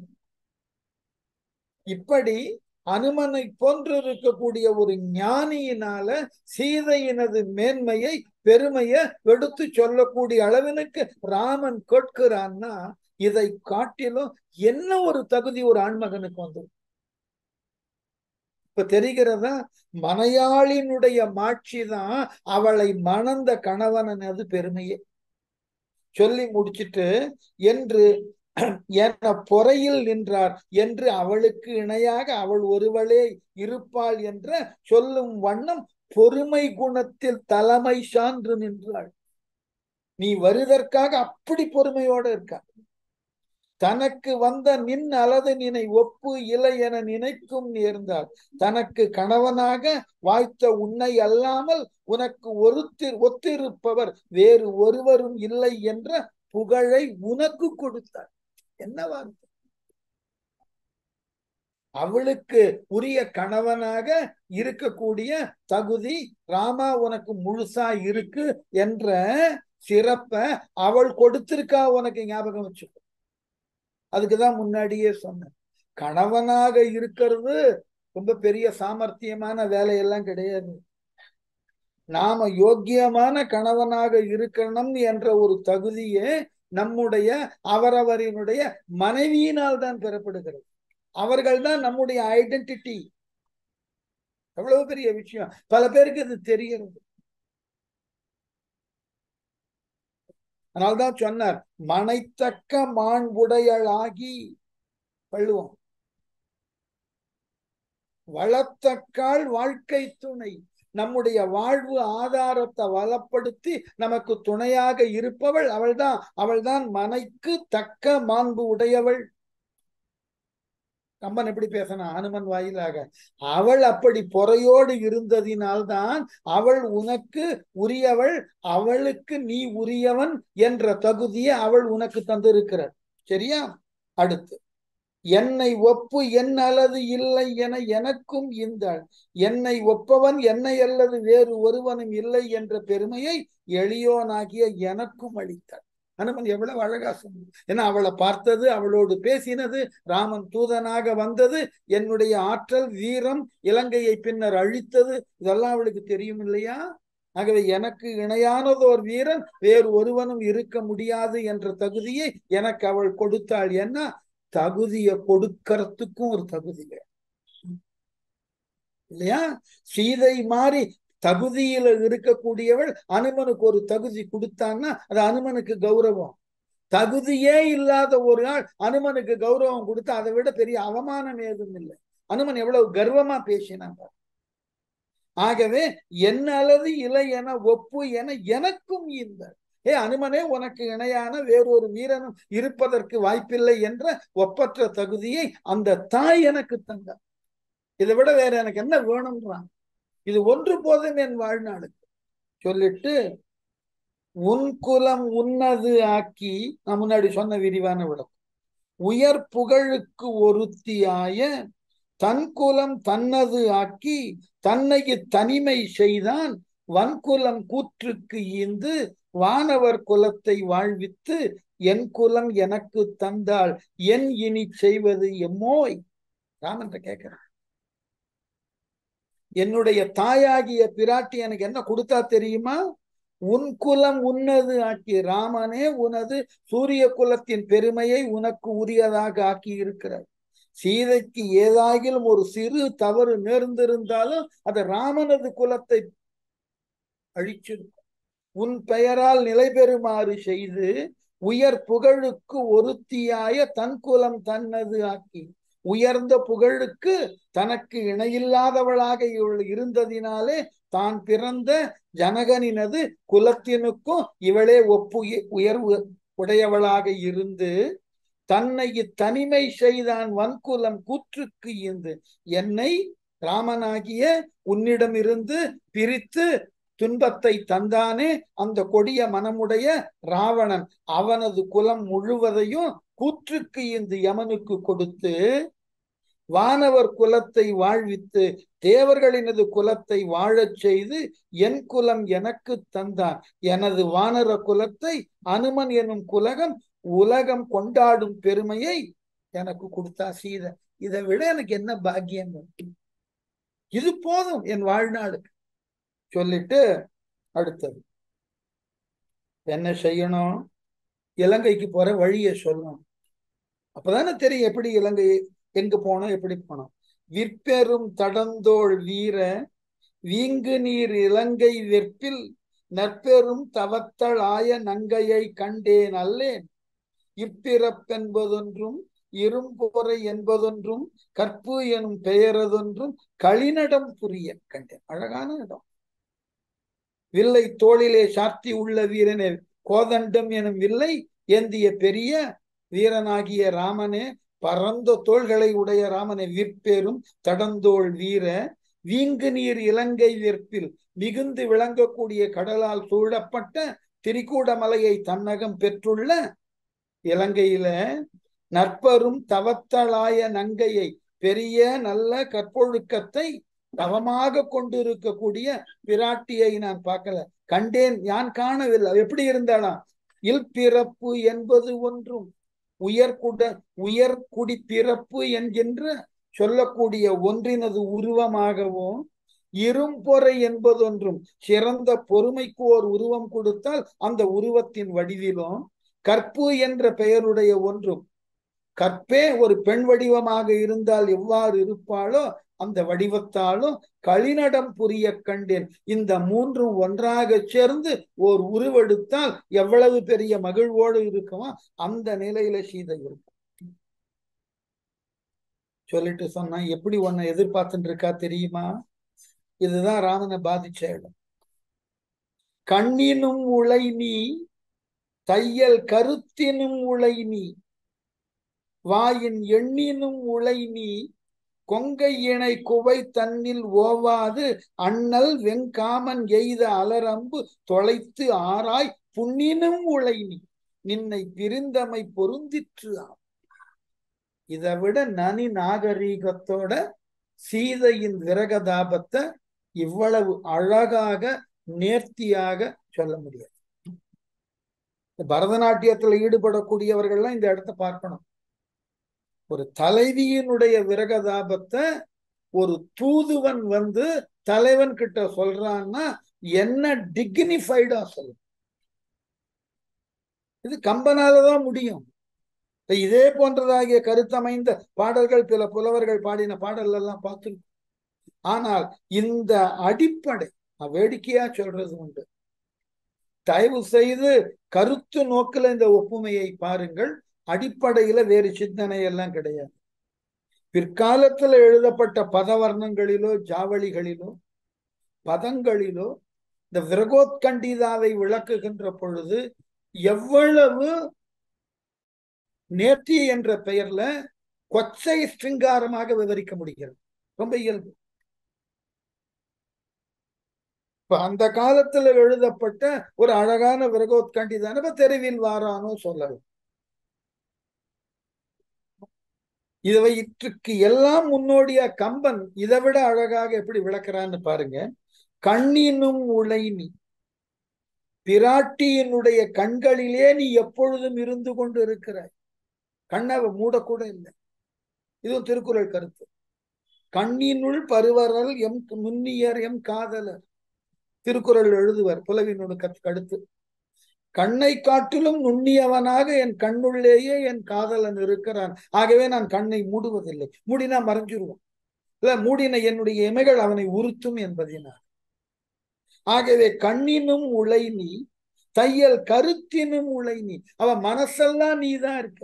இப்படி அனுமனை போன்று இருக்கக்கூடிய ஒரு ஞானியினால சீதையினது மேன்மையை பெருமையை எடுத்து சொல்லக்கூடிய அளவினுக்கு ராமன் கேட்கிறான்னா இதை காட்டிலும் என்ன ஒரு தகுதி ஒரு ஆண்மகனுக்கு வந்தது இப்ப தெரிகிறதா மனையாளினுடைய மாட்சி தான் அவளை மணந்த கணவனது பெருமையே சொல்லி முடிச்சிட்டு என்று என பொறையில் நின்றார் என்று அவளுக்கு இணையாக அவள் ஒருவளே இருப்பாள் என்ற சொல்லும் வண்ணம் பொறுமை குணத்தில் தலைமை சான்று நின்றாள் நீ வருவதற்காக அப்படி பொறுமையோட இருக்கா தனக்கு வந்த நின் அலது நினை ஒப்பு இலை என நினைக்கும் நேர்ந்தாள் தனக்கு கணவனாக வாய்த்த உன்னை அல்லாமல் உனக்கு ஒருத்திர் ஒத்திருப்பவர் வேறு ஒருவரும் இல்லை என்ற புகழை உனக்கு கொடுத்தார் என்ன வார்த்தை அவளுக்கு உரிய கணவனாக இருக்கக்கூடிய தகுதி ராமா உனக்கு முழுசா இருக்கு என்ற சிறப்ப அவள் கொடுத்திருக்கா உனக்கு ஞாபகம் வச்சுக்கோ அதுக்குதான் முன்னாடியே சொன்னேன் கணவனாக இருக்கிறது ரொம்ப பெரிய சாமர்த்தியமான வேலையெல்லாம் கிடையாது நாம யோக்கியமான கணவனாக இருக்கணும் என்ற ஒரு தகுதியே நம்முடைய அவரவரினுடைய மனைவியினால் தான் பெறப்படுகிறது அவர்கள் தான் நம்முடைய ஐடென்டிட்டி எவ்வளவு பெரிய விஷயம் பல பேருக்கு இது தெரிகிறது அதனால்தான் சொன்னார் மனைத்தக்க மாண்புடையளாகி பள்ளுவோம் வளத்தக்கால் வாழ்க்கை துணை நம்முடைய வாழ்வு ஆதாரத்தை வளப்படுத்தி நமக்கு துணையாக இருப்பவள் அவள்தான் அவள்தான் மனைக்கு தக்க மாண்பு உடையவள் கம்பன் எப்படி பேசினா அனுமன் வாயிலாக அவள் அப்படி பொறையோடு இருந்ததினால்தான் அவள் உனக்கு உரியவள் அவளுக்கு நீ உரியவன் என்ற தகுதியை அவள் உனக்கு தந்திருக்கிறார் சரியா அடுத்து என்னை ஒப்பு என் அல்லது இல்லை என எனக்கும் இந்தாள் என்னை ஒப்பவன் என்னை அல்லது வேறு ஒருவனும் இல்லை என்ற பெருமையை எளியோனாகிய எனக்கும் அளித்தாள் அனுமன் எவ்வளவு அழகா சொன்ன ஏன்னா அவளை பார்த்தது அவளோடு பேசினது ராமன் தூதனாக வந்தது என்னுடைய ஆற்றல் வீரம் இலங்கையை பின்னர் அழித்தது இதெல்லாம் அவளுக்கு தெரியும் இல்லையா ஆகவே எனக்கு இணையானதோர் வீரன் வேறு ஒருவனும் இருக்க முடியாது என்ற தகுதியை எனக்கு அவள் கொடுத்தாள் என்ன தகுதியை கொடுக்கறதுக்கும் ஒரு தகுதி இல்லையா சீதை மாறி தகுதியில இருக்கக்கூடியவள் அனுமனுக்கு ஒரு தகுதி கொடுத்தான்னா அது அனுமனுக்கு கௌரவம் தகுதியே இல்லாத ஒரு ஆள் அனுமனுக்கு கௌரவம் கொடுத்தா அதை விட பெரிய அவமானம் ஏதும் இல்லை அனுமன் எவ்வளவு கர்வமா பேசினாங்க ஆகவே என்ன அல்லது இலை என ஒப்பு என எனக்கும் இந்த ஏ அனுமனே உனக்கு இணையான வேறொரு வீரனும் இருப்பதற்கு வாய்ப்பில்லை என்ற ஒப்பற்ற தகுதியை அந்த தாய் எனக்கு தந்தார் இதை விட வேற எனக்கு என்ன வேணும்ன்றான் இது ஒன்று போதும் என் வாழ்நாளுக்கு சொல்லிட்டு உன் குலம் உன்னது ஆக்கி நான் முன்னாடி சொன்ன விரிவான விளக்கம் உயர் புகழுக்கு ஒருத்தியாய தன் குலம் தன்னது ஆக்கி தன்னை தனிமை செய்தான் வன்குலம் கூற்றுக்கு ஈந்து வானவர் குலத்தை வாழ்வித்து என் குலம் எனக்கு தந்தால் என் இனி செய்வது எம்மோய் ராமன் கேட்கிறேன் என்னுடைய தாயாகிய பிராட்டி எனக்கு என்ன கொடுத்தா தெரியுமா உன் குலம் உன்னது ஆக்கி ராமனே உனது சூரிய குலத்தின் பெருமையை உனக்கு உரியதாக ஆக்கி இருக்கிறார் சீதைக்கு ஏதாகிலும் ஒரு சிறு தவறு நேர்ந்திருந்தாலும் அது ராமனது குலத்தை அழிச்சிருக்கும் உன் பெயரால் நிலை பெறுமாறு செய்து உயர் புகழுக்கு ஒருத்தியாய தன் குலம் தன்னது ஆக்கி உயர்ந்த புகழுக்கு தனக்கு இணையில்லாதவளாக இவள் இருந்ததினாலே தான் பிறந்த ஜனகனினது குலத்தினுக்கும் இவளே ஒப்பு உயர்வு உடையவளாக இருந்து தன்னை தனிமை செய்தான் வன்குலம் கூற்றுக்கு இருந்து என்னை ராமனாகிய உன்னிடமிருந்து பிரித்து துன்பத்தை தந்தானே அந்த கொடிய மனமுடைய ராவணன் அவனது குலம் முழுவதையும் கூற்றுக்கு இந்த யமனுக்கு கொடுத்து வானவர் குலத்தை வாழ்வித்து தேவர்களினது குலத்தை வாழச் செய்து என் குலம் எனக்கு தந்தான் எனது வானர குலத்தை அனுமன் எனும் குலகம் உலகம் கொண்டாடும் பெருமையை எனக்கு கொடுத்தா சீதை இதை விட எனக்கு என்ன பாக்கியம் இது போதும் என் வாழ்நாளுக்கு சொல்லிட்டு அடுத்தது என்ன செய்யணும் இலங்கைக்கு போற வழியை சொல்லணும் அப்பதானே தெரியும் எப்படி இலங்கை எங்க போனோம் எப்படி போனோம் விற்பெரும் தடந்தோள் வீர வீங்கு நீர் இலங்கை வெற்பில் நற்பெரும் தவத்தள் ஆய நங்கையை கண்டேன் அல்லேன் இப்பிறப்பென்பதொன்றும் இரும்பொறை என்பதொன்றும் கற்பு எனும் பெயரதொன்றும் களிநடம் புரிய கண்டேன் அழகான இடம் வில்லை தோளிலே சார்த்தி உள்ள வீரனே கோதண்டம் எனும் வில்லை ஏந்திய பெரிய வீரனாகிய ராமனே பரந்த தோள்களை உடைய ராமனை விற்பேரும் தடந்தோள் வீர வீங்கு நீர் இலங்கை விற்பில் மிகுந்து விளங்கக்கூடிய கடலால் சூழப்பட்ட திரிகூட மலையை தன்னகம் பெற்றுள்ள இலங்கையில நற்பரும் தவத்தளாய நங்கையை பெரிய நல்ல கற்பொழுக்கத்தை தவமாக கொண்டிருக்கக்கூடிய பிராட்டியை நான் பார்க்கல கண்டேன் யான் காணவில்லை எப்படி இருந்தாலாம் இல் பிறப்பு என்பது ஒன்றும் உயர்குட உயர்குடி பிறப்பு என்கின்ற சொல்லக்கூடிய ஒன்றினது உருவமாகவும் இரும்பொறை என்பதொன்றும் சிறந்த பொறுமைக்கு ஓர் உருவம் கொடுத்தால் அந்த உருவத்தின் வடிவிலும் கற்பு என்ற பெயருடைய ஒன்றும் கற்பே ஒரு பெண் வடிவமாக இருந்தால் எவ்வாறு இருப்பாளோ அந்த வடிவத்தாலும் களிநடம் புரிய கண்டேன் இந்த மூன்றும் ஒன்றாக சேர்ந்து ஓர் உருவெடுத்தால் எவ்வளவு பெரிய மகிழ்வோடு இருக்குமோ அந்த நிலையில சீதை இருக்கும் சொல்லிட்டு சொன்னா எப்படி உன்னை எதிர்பார்த்துட்டு இருக்கா தெரியுமா இதுதான் ராமனை பாதிச்ச இடம் கண்ணினும் உளை நீ தையல் கருத்தினும் உளை நீ வாயின் எண்ணினும் உளை நீ கொங்கை இணை குவை தன்னில் ஓவாது அண்ணல் வெங்காமன் எய்த அலரம்பு தொலைத்து ஆராய் புண்ணினும் உளை நீ நின்னை பிரிந்தமை பொருந்திற்று இதை விட நனி நாகரீகத்தோட சீதையின் விரகதாபத்தை இவ்வளவு அழகாக நேர்த்தியாக சொல்ல முடியாது பரதநாட்டியத்துல ஈடுபடக்கூடியவர்கள்லாம் இந்த இடத்த பார்க்கணும் ஒரு தலைவியினுடைய விரகதாபத்தை ஒரு தூதுவன் வந்து தலைவன் கிட்ட சொல்றான்னா என்ன டிக்னிஃபைடா சொல்லும் இது கம்பனாலதான் முடியும் இதே போன்றதாகிய கருத்தமைந்த பாடல்கள் பிற புலவர்கள் பாடின பாடல் எல்லாம் பார்த்து ஆனால் இந்த அடிப்படை வேடிக்கையா சொல்றது உண்டு தயவு செய்து கருத்து நோக்கில இந்த ஒப்புமையை பாருங்கள் அடிப்படையில வேறு சிந்தனை எல்லாம் கிடையாது பிற்காலத்துல எழுதப்பட்ட பதவர்ணங்களிலோ ஜாவளிகளிலோ பதங்களிலோ இந்த விரகோத்கண்டிதாவை விளக்குகின்ற பொழுது எவ்வளவு நேர்த்தி என்ற பெயர்ல கொச்சை ஸ்ருங்காரமாக விவரிக்க முடிகிறது ரொம்ப இயல்பு இப்ப அந்த காலத்துல எழுதப்பட்ட ஒரு அழகான விரகோத்கண்டிதான தெருவில் வாரானோ சொல்லலாம் இவற்றுக்கு எல்லாம் முன்னோடியா கம்பன் இதை விட அழகாக எப்படி விளக்குறான்னு பாருங்க கண்ணினும் உழைனி பிராட்டியினுடைய கண்களிலே நீ எப்பொழுதும் இருந்து கொண்டு இருக்கிறாய் கண்ணை மூடக்கூட இல்லை இதுவும் திருக்குறள் கருத்து கண்ணினுள் பருவரல் எம் நுண்ணியர் எம் காதலர் திருக்குறள் எழுதுவர் புலவினோடு கடுத்து கண்ணை காட்டிலும் நுண்ணியவனாக என் கண்ணுள்ளேயே என் காதலன் இருக்கிறான் ஆகவே நான் கண்ணை மூடுவதில்லை மூடினா மறைஞ்சிருவான் இல்ல மூடின என்னுடைய இமைகள் அவனை உறுத்தும் என்பதினார் ஆகவே கண்ணினும் உழை நீ தையல் கருத்தினும் உழை நீ அவன் மனசெல்லாம் நீதான் இருக்க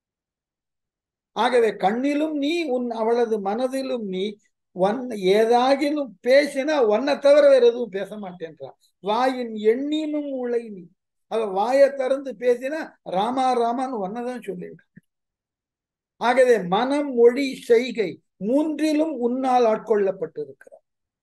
ஆகவே கண்ணிலும் நீ உன் அவளது மனதிலும் நீ ஒன் ஏதாகிலும் பேசினா ஒன்னை தவிர வேற எதுவும் பேச மாட்டேன்றான் வாயின் எண்ணினும் உழை நீ அவ வாயை திறந்து பேசினா ராமா ராமான்னு ஒன்னதான் சொல்லியிருக்கான் ஆகவே மனம் மொழி செய்கை மூன்றிலும் உன்னால் ஆட்கொள்ளப்பட்டிருக்கிறார்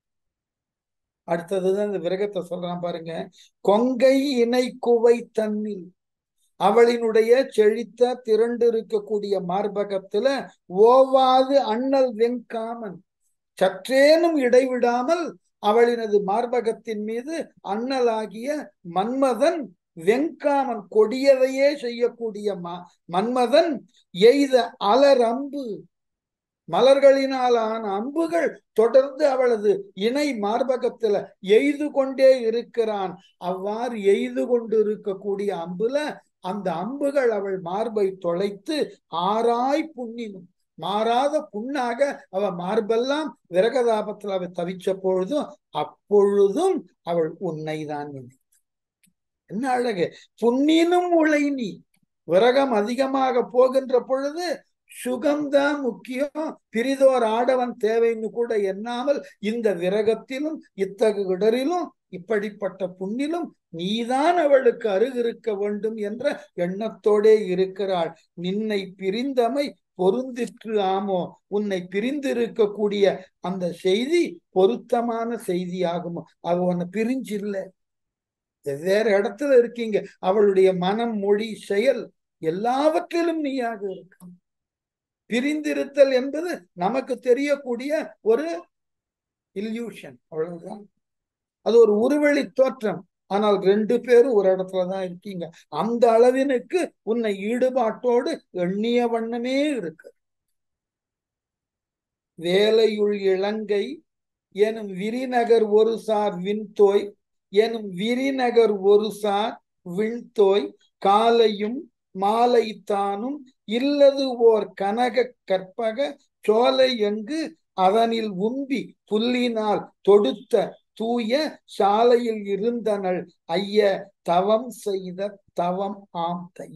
அடுத்ததுதான் இந்த விரகத்தை சொல்றான் பாருங்க கொங்கை இணை குவை தன்னில் அவளினுடைய செழித்த திரண்டு இருக்கக்கூடிய மார்பகத்துல ஓவாது அண்ணல் வெண்காமன் சற்றேனும் இடைவிடாமல் அவளினது மார்பகத்தின் மீது அண்ணலாகிய மன்மதன் வெண்காமன் கொடியதையே செய்யக்கூடிய மன்மதன் எய்த அலர் அம்பு மலர்களினாலான அம்புகள் தொடர்ந்து அவளது இணை மார்பகத்துல எய்து கொண்டே இருக்கிறான் அவ்வாறு எய்து கொண்டு இருக்கக்கூடிய அம்புல அந்த அம்புகள் அவள் மார்பை தொலைத்து ஆராய் புண்ணினும் மாறாத புண்ணாக அவ மார்பெல்லாம் விரகதாபத்தில் அவள் தவிச்ச பொழுதும் அப்பொழுதும் அவள் உன்னைதான் நினைத்தாள் என்ன அழகு புண்ணினும் உழை நீ விரகம் அதிகமாக போகின்ற பொழுது சுகம்தான் முக்கியம் பிரிதோர் ஆடவன் தேவைன்னு கூட எண்ணாமல் இந்த விரகத்திலும் இத்தகு இடரிலும் இப்படிப்பட்ட புண்ணிலும் நீதான் அவளுக்கு அருகிருக்க வேண்டும் என்ற எண்ணத்தோடே இருக்கிறாள் நின்னை பிரிந்தமை பொருந்திற்று ஆமோ உன்னை பிரிந்திருக்கக்கூடிய அந்த செய்தி பொருத்தமான செய்தி ஆகுமோ அவ உன்னை பிரிஞ்சு இல்லை வெவ்வேறு இடத்துல இருக்கீங்க அவளுடைய மனம் மொழி செயல் எல்லாவற்றிலும் நீயாக இருக்க பிரிந்திருத்தல் என்பது நமக்கு தெரியக்கூடிய ஒரு இல்யூஷன் அவ்வளவுதான் அது ஒரு உருவெளி தோற்றம் ஆனால் ரெண்டு பேரும் ஒரு இடத்துலதான் இருக்கீங்க அந்த அளவினுக்கு உன்னை ஈடுபாட்டோடு எண்ணிய வண்ணமே இருக்கு வேலையுள் இலங்கை எனும் விரிநகர் ஒரு சார் விண்தோய் எனும் விரிநகர் ஒரு சார் விண்தோய் காலையும் மாலை தானும் இல்லது ஓர் கனக கற்பக சோலை எங்கு அதனில் உம்பி புல்லினால் தொடுத்த தூய சாலையில் இருந்தனள் ஐய தவம் செய்த தவம் ஆம் தை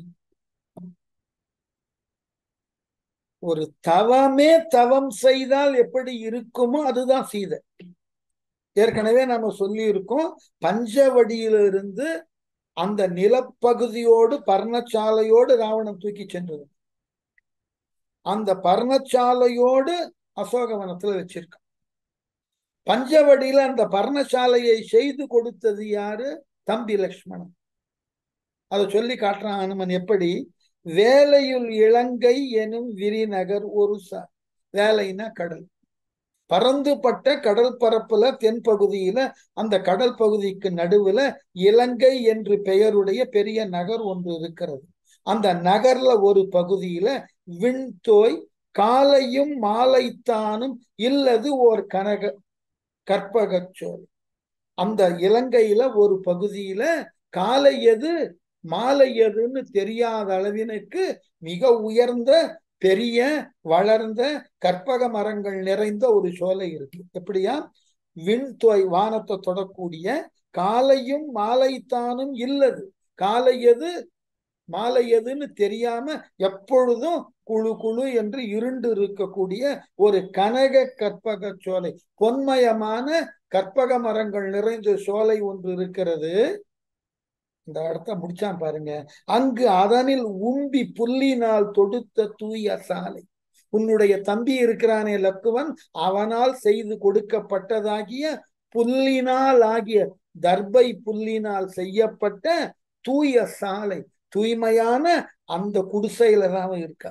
ஒரு தவமே தவம் செய்தால் எப்படி இருக்குமோ அதுதான் சீதை ஏற்கனவே நம்ம சொல்லி இருக்கோம் பஞ்சவடியிலிருந்து அந்த நிலப்பகுதியோடு பர்ணச்சாலையோடு ராவணன் தூக்கி சென்றது அந்த பர்ணச்சாலையோடு அசோகவனத்துல வச்சிருக்கான் பஞ்சவடியில அந்த பர்ணசாலையை செய்து கொடுத்தது யாரு தம்பி லக்ஷ்மணன் அதை சொல்லி காட்டுறான் அனுமன் எப்படி வேலையுள் இலங்கை எனும் விரிநகர் ஒரு சார் வேலைனா கடல் பறந்துபட்ட கடல் பரப்புல தென்பகுதியில அந்த கடல் பகுதிக்கு நடுவுல இலங்கை என்று பெயருடைய பெரிய நகர் ஒன்று இருக்கிறது அந்த நகர்ல ஒரு பகுதியில விண்தோய் காலையும் மாலைத்தானும் இல்லது ஓர் கனக கற்பகச்சோலை அந்த இலங்கையில ஒரு பகுதியில காலை எது மாலை எதுன்னு தெரியாத அளவினுக்கு மிக உயர்ந்த பெரிய வளர்ந்த கற்பக மரங்கள் நிறைந்த ஒரு சோலை இருக்கு எப்படியா விண்தோய் வானத்தை தொடக்கூடிய காலையும் மாலைத்தானும் இல்லது காலை எது மாலை எதுன்னு தெரியாம எப்பொழுதும் குழு குழு என்று இருண்டு இருக்கக்கூடிய ஒரு கனக கற்பக சோலை பொன்மயமான கற்பக மரங்கள் நிறைந்த சோலை ஒன்று இருக்கிறது இந்த இடத்த முடிச்சான் பாருங்க அங்கு அதனில் உம்பி புல்லினால் தொடுத்த தூய சாலை உன்னுடைய தம்பி இருக்கிறானே லக்குவன் அவனால் செய்து கொடுக்கப்பட்டதாகிய புல்லினால் ஆகிய தர்பை புல்லினால் செய்யப்பட்ட தூய சாலை தூய்மையான அந்த குடிசையில தான் இருக்கா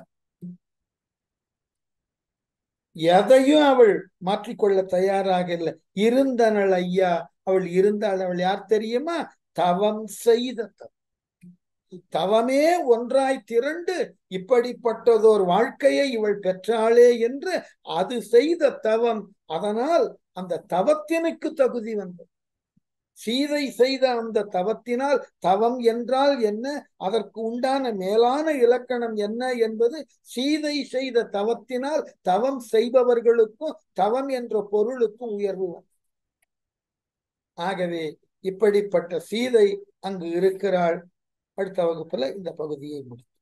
எதையும் அவள் மாற்றிக்கொள்ள தயாராக இல்லை இருந்தனள் ஐயா அவள் இருந்தாள் அவள் யார் தெரியுமா தவம் செய்த தவமே ஒன்றாய் திரண்டு இப்படிப்பட்டதோர் வாழ்க்கையை இவள் பெற்றாளே என்று அது செய்த தவம் அதனால் அந்த தவத்தினுக்கு தகுதி வந்தது சீதை செய்த அந்த தவத்தினால் தவம் என்றால் என்ன அதற்கு உண்டான மேலான இலக்கணம் என்ன என்பது சீதை செய்த தவத்தினால் தவம் செய்பவர்களுக்கும் தவம் என்ற பொருளுக்கும் உயர்வு ஆகவே இப்படிப்பட்ட சீதை அங்கு இருக்கிறாள் அடுத்த வகுப்புல இந்த பகுதியை முடியும்